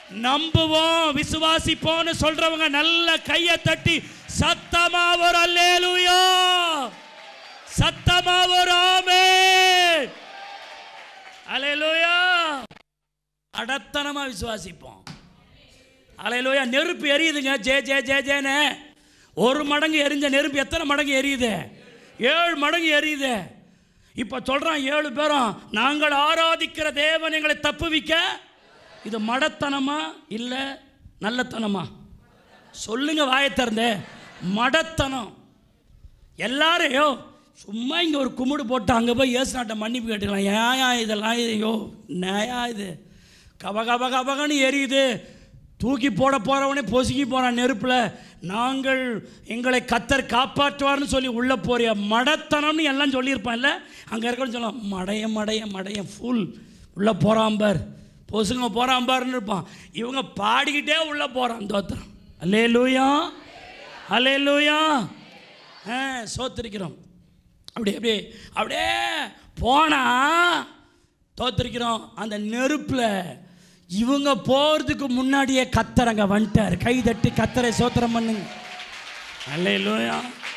நம்புவோம் விசுவாசிப்போம்னு சொல்றவங்க நல்ல கையை தட்டி சத்தமா ஒரு அல்லேலூயா சத்தமா ஒரு ஆமென் அல்லேலூயா அடத்தனமா விசுவாசிப்போம் அலையிலோயா நெருப்பு எரியுதுங்க ஜே ஜே ஜே ஜேன்னு ஒரு மடங்கு எரிஞ்ச நெருப்பு எத்தனை மடங்கு எரியுது ஏழு மடங்கு எரியுது இப்போ சொல்கிறான் ஏழு பேரும் நாங்கள் ஆராதிக்கிற தேவன் எங்களை தப்புவிக்க இது மடத்தனமா இல்லை நல்லத்தனமா சொல்லுங்க வாயை திறந்து மடத்தனம் எல்லாரும் யோ சும்மா இங்கே ஒரு கும்பிடு போட்டு அங்கே போய் இயேசுநாட்டை மன்னிப்பு கேட்டுக்கலாம் ஏயா இதெல்லாம் இது யோ நேயா இது கப கப கபகன்னு எரியுது தூக்கி போட போகிறவனே பொசுக்கி போகிறான் நெருப்பில் நாங்கள் எங்களை கத்தர் காப்பாற்றுவார்னு சொல்லி உள்ளே போறிய மடத்தனம்னு எல்லாம் சொல்லியிருப்பான்ல அங்கே இருக்கணும்னு சொல்லலாம் மடைய மடைய மடைய ஃபுல் உள்ளே போகிறான் பார் பொசுங்க போகிறான் பாருன்னு இருப்பான் இவங்க பாடிக்கிட்டே உள்ளே போகிறான் தோத்திரம் அல்லே லூயா அல்லே லூயா ஆ சோத்திருக்கிறோம் அப்படி அப்படியே அப்படியே போனா தோத்திருக்கிறோம் அந்த நெருப்பில் இவங்க போகிறதுக்கு முன்னாடியே கத்தர் அங்கே வந்துட்டார் கை தட்டி கத்தரை சோத்திரம் பண்ணுங்க அல்லையா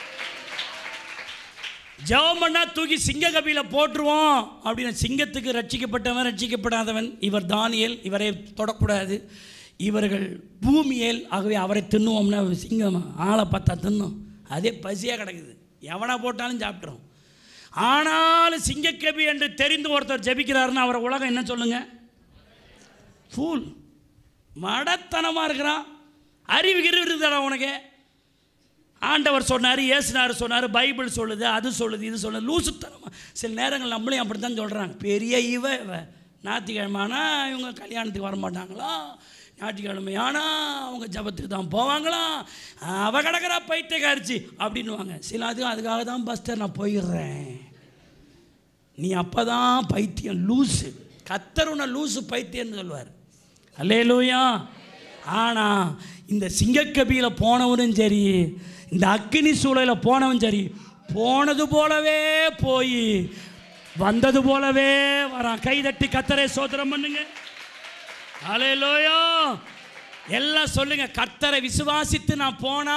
ஜெபம் பண்ணா தூக்கி சிங்க கபியில போட்டுருவோம் அப்படின்னு சிங்கத்துக்கு ரட்சிக்கப்பட்டவன் ரட்சிக்கப்படாதவன் இவர் தானியல் இவரை தொடக்கூடாது இவர்கள் பூமியேல் ஆகவே அவரை தின்னுவோம்னா சிங்கம் ஆளை பார்த்தா தின்னும் அதே பசியாக கிடக்குது எவனை போட்டாலும் சாப்பிட்றோம் ஆனாலும் சிங்கக்கபி என்று தெரிந்து ஒருத்தர் ஜெபிக்கிறாருன்னு அவரை உலகம் என்ன சொல்லுங்க ஃபூல் மடத்தனமாக இருக்கிறான் அறிவு கிறிவு இருக்குதாடா உனக்கு ஆண்டவர் சொன்னார் ஏசுனார் சொன்னார் பைபிள் சொல்லுது அது சொல்லுது இது சொல்லுது லூசுத்தனமாக சில நேரங்கள் நம்மளையும் அப்படி தான் சொல்கிறாங்க பெரிய இவ இவ ஞாயிற்றுக்கிழமை ஆனால் இவங்க கல்யாணத்துக்கு வர மாட்டாங்களா ஞாயிற்றுக்கிழமை ஆனால் அவங்க ஜபத்துக்கு தான் போவாங்களா அவ கிடக்கிறா பைத்தியக்காரிச்சு அப்படின்னுவாங்க சில அது அதுக்காக தான் பஸ்டர் நான் போயிடுறேன் நீ அப்போ தான் பைத்தியம் லூசு கத்தர் உன்னை லூசு பைத்தியம்னு சொல்லுவார் அல்லே லூயா ஆனால் இந்த சிங்கக்கபியில் போனவனும் சரி இந்த அக்கினி சூழலில் போனவன் சரி போனது போலவே போய் வந்தது போலவே வரான் கைதட்டி கத்தரை சோதரம் பண்ணுங்க அலே லோயோ எல்லாம் சொல்லுங்க கர்த்தரை விசுவாசித்து நான் போனா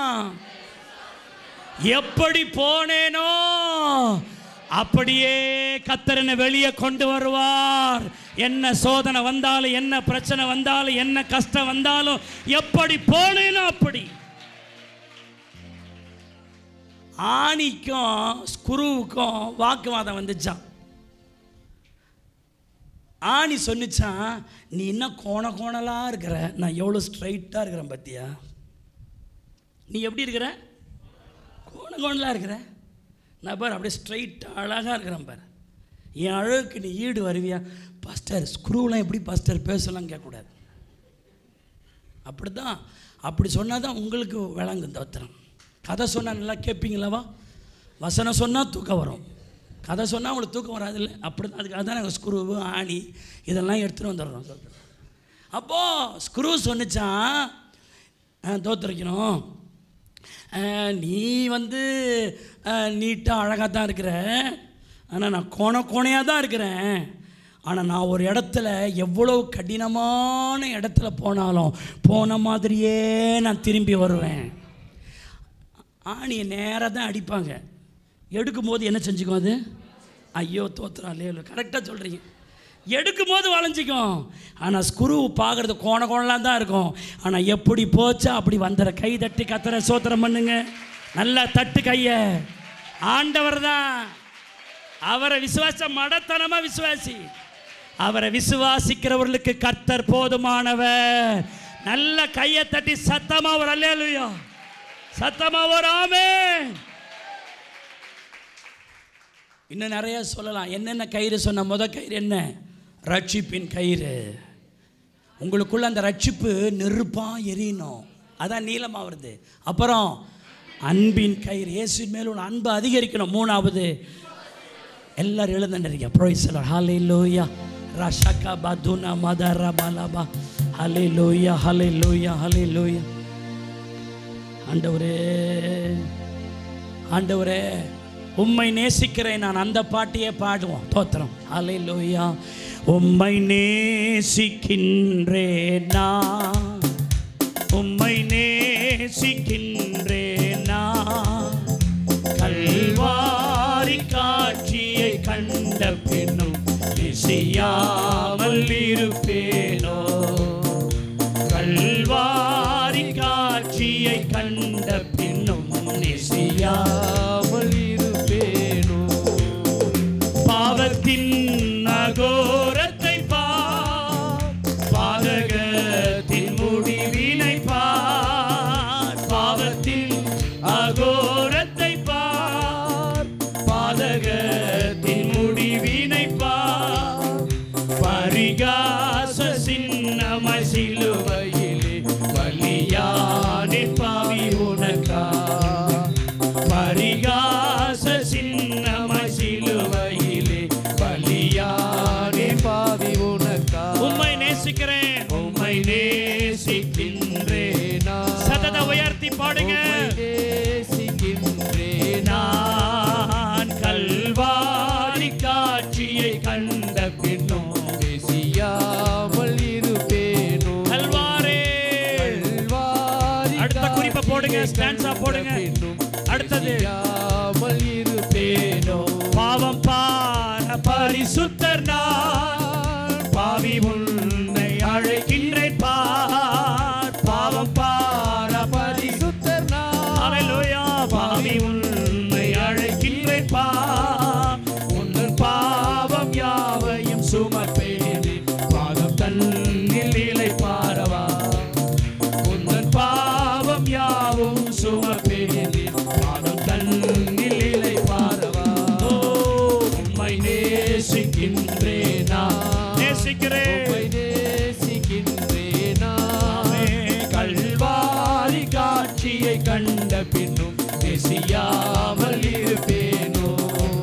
எப்படி போனேனோ அப்படியே கத்தர் என்னை வெளியே கொண்டு வருவார் என்ன சோதனை வந்தாலும் என்ன பிரச்சனை வந்தாலும் என்ன கஷ்டம் வந்தாலும் எப்படி போனேனோ அப்படி ஆணிக்கும் ஸ்குருவுக்கும் வாக்குவாதம் வந்துச்சான் ஆணி சொன்னிச்சான் நீ இன்னும் கோண கோணலாக இருக்கிற நான் எவ்வளோ ஸ்ட்ரைட்டாக இருக்கிறேன் பத்தியா நீ எப்படி இருக்கிற கோண கோணலாக இருக்கிற நான் பாரு அப்படியே ஸ்ட்ரைட் அழகாக இருக்கிறேன் பாரு என் அழகுக்கு நீ ஈடு வருவியா பாஸ்டர் ஸ்க்ரூலாம் எப்படி பாஸ்டர் பேசலாம் கேட்கக்கூடாது அப்படி தான் அப்படி சொன்னால் தான் உங்களுக்கு விளங்கும் தோத்திரம் கதை சொன்னால் நல்லா கேட்பீங்களவா வசனம் சொன்னால் தூக்கம் வரும் கதை சொன்னால் உங்களுக்கு தூக்கம் வராதில்ல அப்படி தான் அதுக்காக தான் நாங்கள் ஸ்க்ரூவு ஆணி இதெல்லாம் எடுத்துகிட்டு வந்துடுறோம் சொல்கிறேன் அப்போது ஸ்க்ரூ சொன்னிச்சான் தோத்துரைக்கணும் நீ வந்து நீட்டாக அழகாக தான் இருக்கிற ஆனால் நான் கோண கோணையாக தான் இருக்கிறேன் ஆனால் நான் ஒரு இடத்துல எவ்வளோ கடினமான இடத்துல போனாலும் போன மாதிரியே நான் திரும்பி வருவேன் ஆணியை நேராக தான் அடிப்பாங்க எடுக்கும்போது என்ன செஞ்சுக்கும் அது ஐயோ தோத்துறா இல்லையோ கரெக்டாக சொல்கிறீங்க எடுக்கும் போது வளைஞ்சிக்கும் ஆனால் ஸ்குரு பார்க்குறது கோண கோணலாம் தான் இருக்கும் ஆனால் எப்படி போச்சா அப்படி வந்துற கை தட்டி கத்துற சோத்திரம் பண்ணுங்க நல்லா தட்டு கையை ஆண்டவர் தான் அவரை விசுவாச மடத்தனமாக விசுவாசி அவரை விசுவாசிக்கிறவர்களுக்கு கர்த்தர் போதுமானவர் நல்ல கையை தட்டி சத்தமா ஒரு அல்லேலுயா சத்தமா ஒரு ஆமே இன்னும் நிறைய சொல்லலாம் என்னென்ன கயிறு சொன்ன முத கயிறு என்ன ரட்சிப்பின் கயிறு உங்களுக்குள்ள அந்த ரட்சிப்பு நெருப்பாக எரியணும் அதான் நீளமாக வருது அப்புறம் அன்பின் கயிறு இயேசுவின் மேல் உள்ள அன்பு அதிகரிக்கணும் மூணாவது எல்லாரும் எழுந்துருக்கீங்க ப்ரோய்சலர் ஹலே லோயா ரஷகா பதுனா மதர பலபா ஹலே லோயா ஹலே லோயா ஹலே லோயா ஆண்டவரே ஆண்டவரே உம்மை நேசிக்கிறேன் நான் அந்த பாட்டியே பாடுவோம் தோத்திரம் ஹலே லோயா உம்மை நேசிக்கின்றேன் நான் உம்மை நேசிக்கின்றேன் நான் கல்வாரி காட்சியை கண்ட பின்னும் இசையாமல் இருப்பேனோ கல்வாரி காட்சியை கண்ட பின்னும் இசையா இசையாமல் இருப்பேனோ பாவத்தின் அகோரத்தை பார் பாதகத்தின் முடிவினை பார் பாவத்தின் அகோரத்தை பார் பாதகத்தின் முடிவினை பார் பரிகாச சின்னமாய் சிலுவையிலே பலியானே பாவி உனக்கா பரிகாச சின்னமாய் சிலுவையிலே பலியானே பாவி உனக்கா உம்மை நேசிக்கிறேன் உம்மை நேசிக்கின்றேன் சதத உயர்த்தி பாடுங்க நேசிக்கின்றேன் நான் கல்வாரி காட்சியை கண்ட பின்னும் பேசியாமல் இருப்பேனோ கல்வாரே கல்வாரி அடுத்த குறிப்பை போடுங்க, காட்சியை stanza போடுங்க. கண்ட பின்னும் அடுத்தது. பேசியாமல் இருப்பேனோ பாவம் பார பரிசுத்தர் நான் பாவி உன்னை அழைக்கின்றேன் பார் பாவம் பார பரி பரிசுத்தர் நான் ஹalleluya பாவி உன்னை அழைக்கின்றேன் பார் உன்னன் பாவம் யாவையும் சுமப்பேனே பாதம் தன்னில் இலை பாரவா உன்னன் பாவம் யாவும் சுமப்பேனே பாதம் தன்னில் இலை பாரவா ஓ உம்மை நேசிக்கின்றேனா நேசிக்கிறேன் உம்மை நேசிக்கின்றேனா ஆமே. கல்வாரி காட்சியை கண்ட பின்னும் நெசியாமல் இருப்பேனோ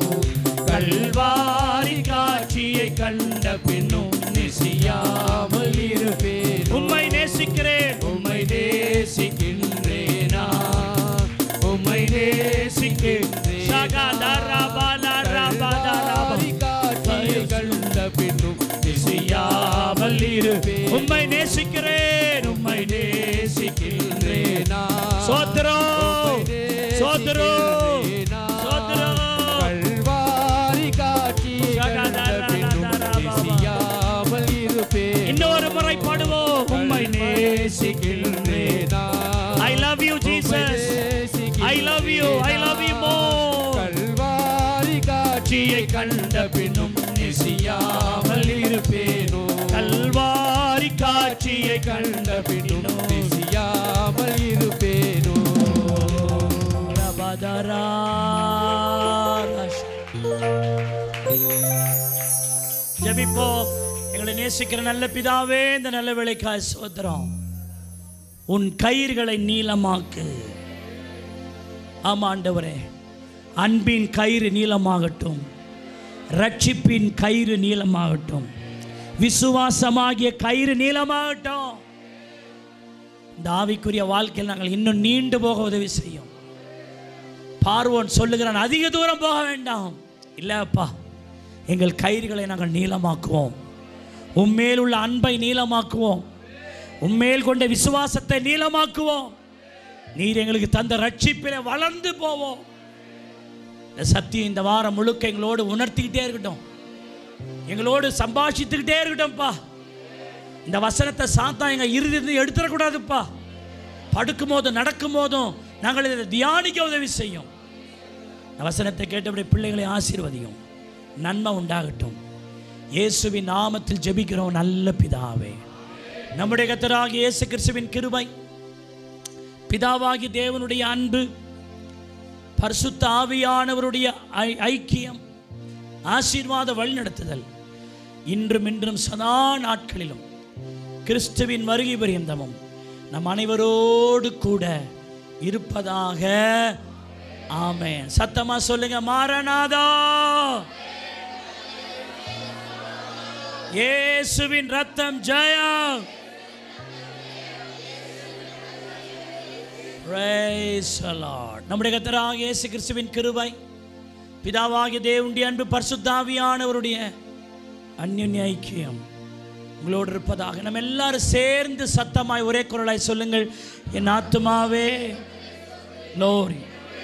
கல்வாரி காட்சியை கண்ட பின்னும் நெசியாமல் இருப்பேன் உம்மை நேசிக்கிறேன் உம்மை நேசிக்கின்றேனா உம்மை நேசிக்கின்றேன் சகதரபலரபதரப. கல்வாரி காட்சியை கண்ட பின்னும் நெசியாமல் இரு உம்மை நேசிக்கிறேன் உம்மை நேசிக்கின்றேன் சோத்திரம் சோத்திரம் சோத்திரம் கல்வாரி காட்சியை கண்ட பின்னும் பேசியாமல் இருப்பேன் இன்னொரு முறை பாடுவோம் உம்மை நேசிக்கின்றேன் I love you Jesus I love you I love you more Calvary காட்சியை கண்ட பின்னும் நெசியாமல் இருப்பேனோ கல்வாரி காட்சியை கண்ட பின்னும் பேசியாமல் இருப்பேனோ ஜெபிப்போம் எங்களை நேசிக்கிற நல்ல பிதாவே இந்த நல்ல வேலைக்காய் சோத்திரம் உன் கயிறுகளை நீளமாக்கு ஆமா ஆண்டவரே அன்பின் கயிறு நீளமாகட்டும் ரட்சிப்பின் கயிறு நீளமாகட்டும் விசுவாசமாகிய கயிறு நீளமாகட்டும் இந்த ஆவிக்குரிய வாழ்க்கையில் நாங்கள் இன்னும் நீண்டு போக உதவி செய்யும் பார்வோன் சொல்லுகிறான் அதிக தூரம் போக வேண்டாம் இல்லப்பா எங்கள் கயிறுகளை நாங்கள் நீளமாக்குவோம் உம்மேல் உள்ள அன்பை நீளமாக்குவோம் உம்மேல் கொண்ட விசுவாசத்தை நீளமாக்குவோம் நீர் எங்களுக்கு தந்த ரட்சிப்பில வளர்ந்து போவோம் இந்த சத்தியம் இந்த வாரம் முழுக்க எங்களோடு உணர்த்திக்கிட்டே இருக்கட்டும் எங்களோடு சம்பாஷித்துக்கிட்டே இருக்கட்டும்ப்பா இந்த வசனத்தை சாத்தா எங்க இறுதி எடுத்துடக்கூடாதுப்பா படுக்கும் போதும் நடக்கும் போதும் நாங்கள் இதை தியானிக்க உதவி செய்யும் இந்த வசனத்தை கேட்டபடி பிள்ளைகளை ஆசீர்வதியும் நன்மை உண்டாகட்டும் இயேசுவின் நாமத்தில் ஜெபிக்கிறோம் நல்ல பிதாவே நம்முடைய கத்தராகிய இயேசு கிறிஸ்துவின் கிருபை பிதாவாகி தேவனுடைய அன்பு பரிசுத்த ஆவியானவருடைய ஐ- ஐக்கியம் ஆசீர்வாத வழிநடத்துதல் இன்றும் இன்றும் சதா நாட்களிலும் கிறிஸ்துவின் வருகை பரியந்தமும் நம் அனைவரோடு கூட இருப்பதாக ஆமென் சத்தமா சொல்லுங்க மாரநாதா இயேசுவின் ரத்தம் ஜெயம் Praise the Lord. நம்முடைய கத்தராக இயேசு கிறிஸ்துவின் கிருபை பிதாவாகிய தேவனுடைய அன்பு பரிசுத்தாவியானவருடைய அந்யுன்ய ஐக்கியம் உங்களோடு இருப்பதாக நம்ம எல்லாரும் சேர்ந்து சத்தமாய் ஒரே குரலாய் சொல்லுங்கள் என் ஆத்துமாவே லோரி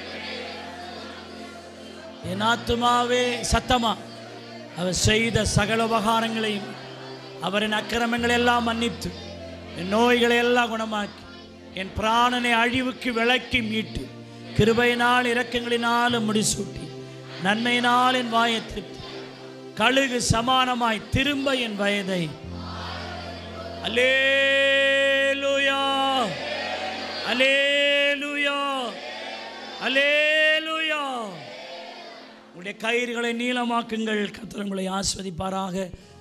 என் ஆத்துமாவே சத்தமா அவர் செய்த சகல உபகாரங்களையும் அவரின் அக்கிரமங்களை எல்லாம் மன்னித்து என் நோய்களை எல்லாம் குணமாக்கி என் பிராணனை அழிவுக்கு விலக்கி மீட்டு கிருபையினால் இரக்கங்களினாலும் முடிசூட்டி நன்மையினால் என் வாயை திருப்தி கழுகு சமானமாய் திரும்ப என் வயதை அல்லேலூயா அல்லேலூயா அல்லேலூயா உங்களுடைய கயிறுகளை நீளமாக்குங்கள் கர்த்தர் உங்களை ஆஸ்வதிப்பாராக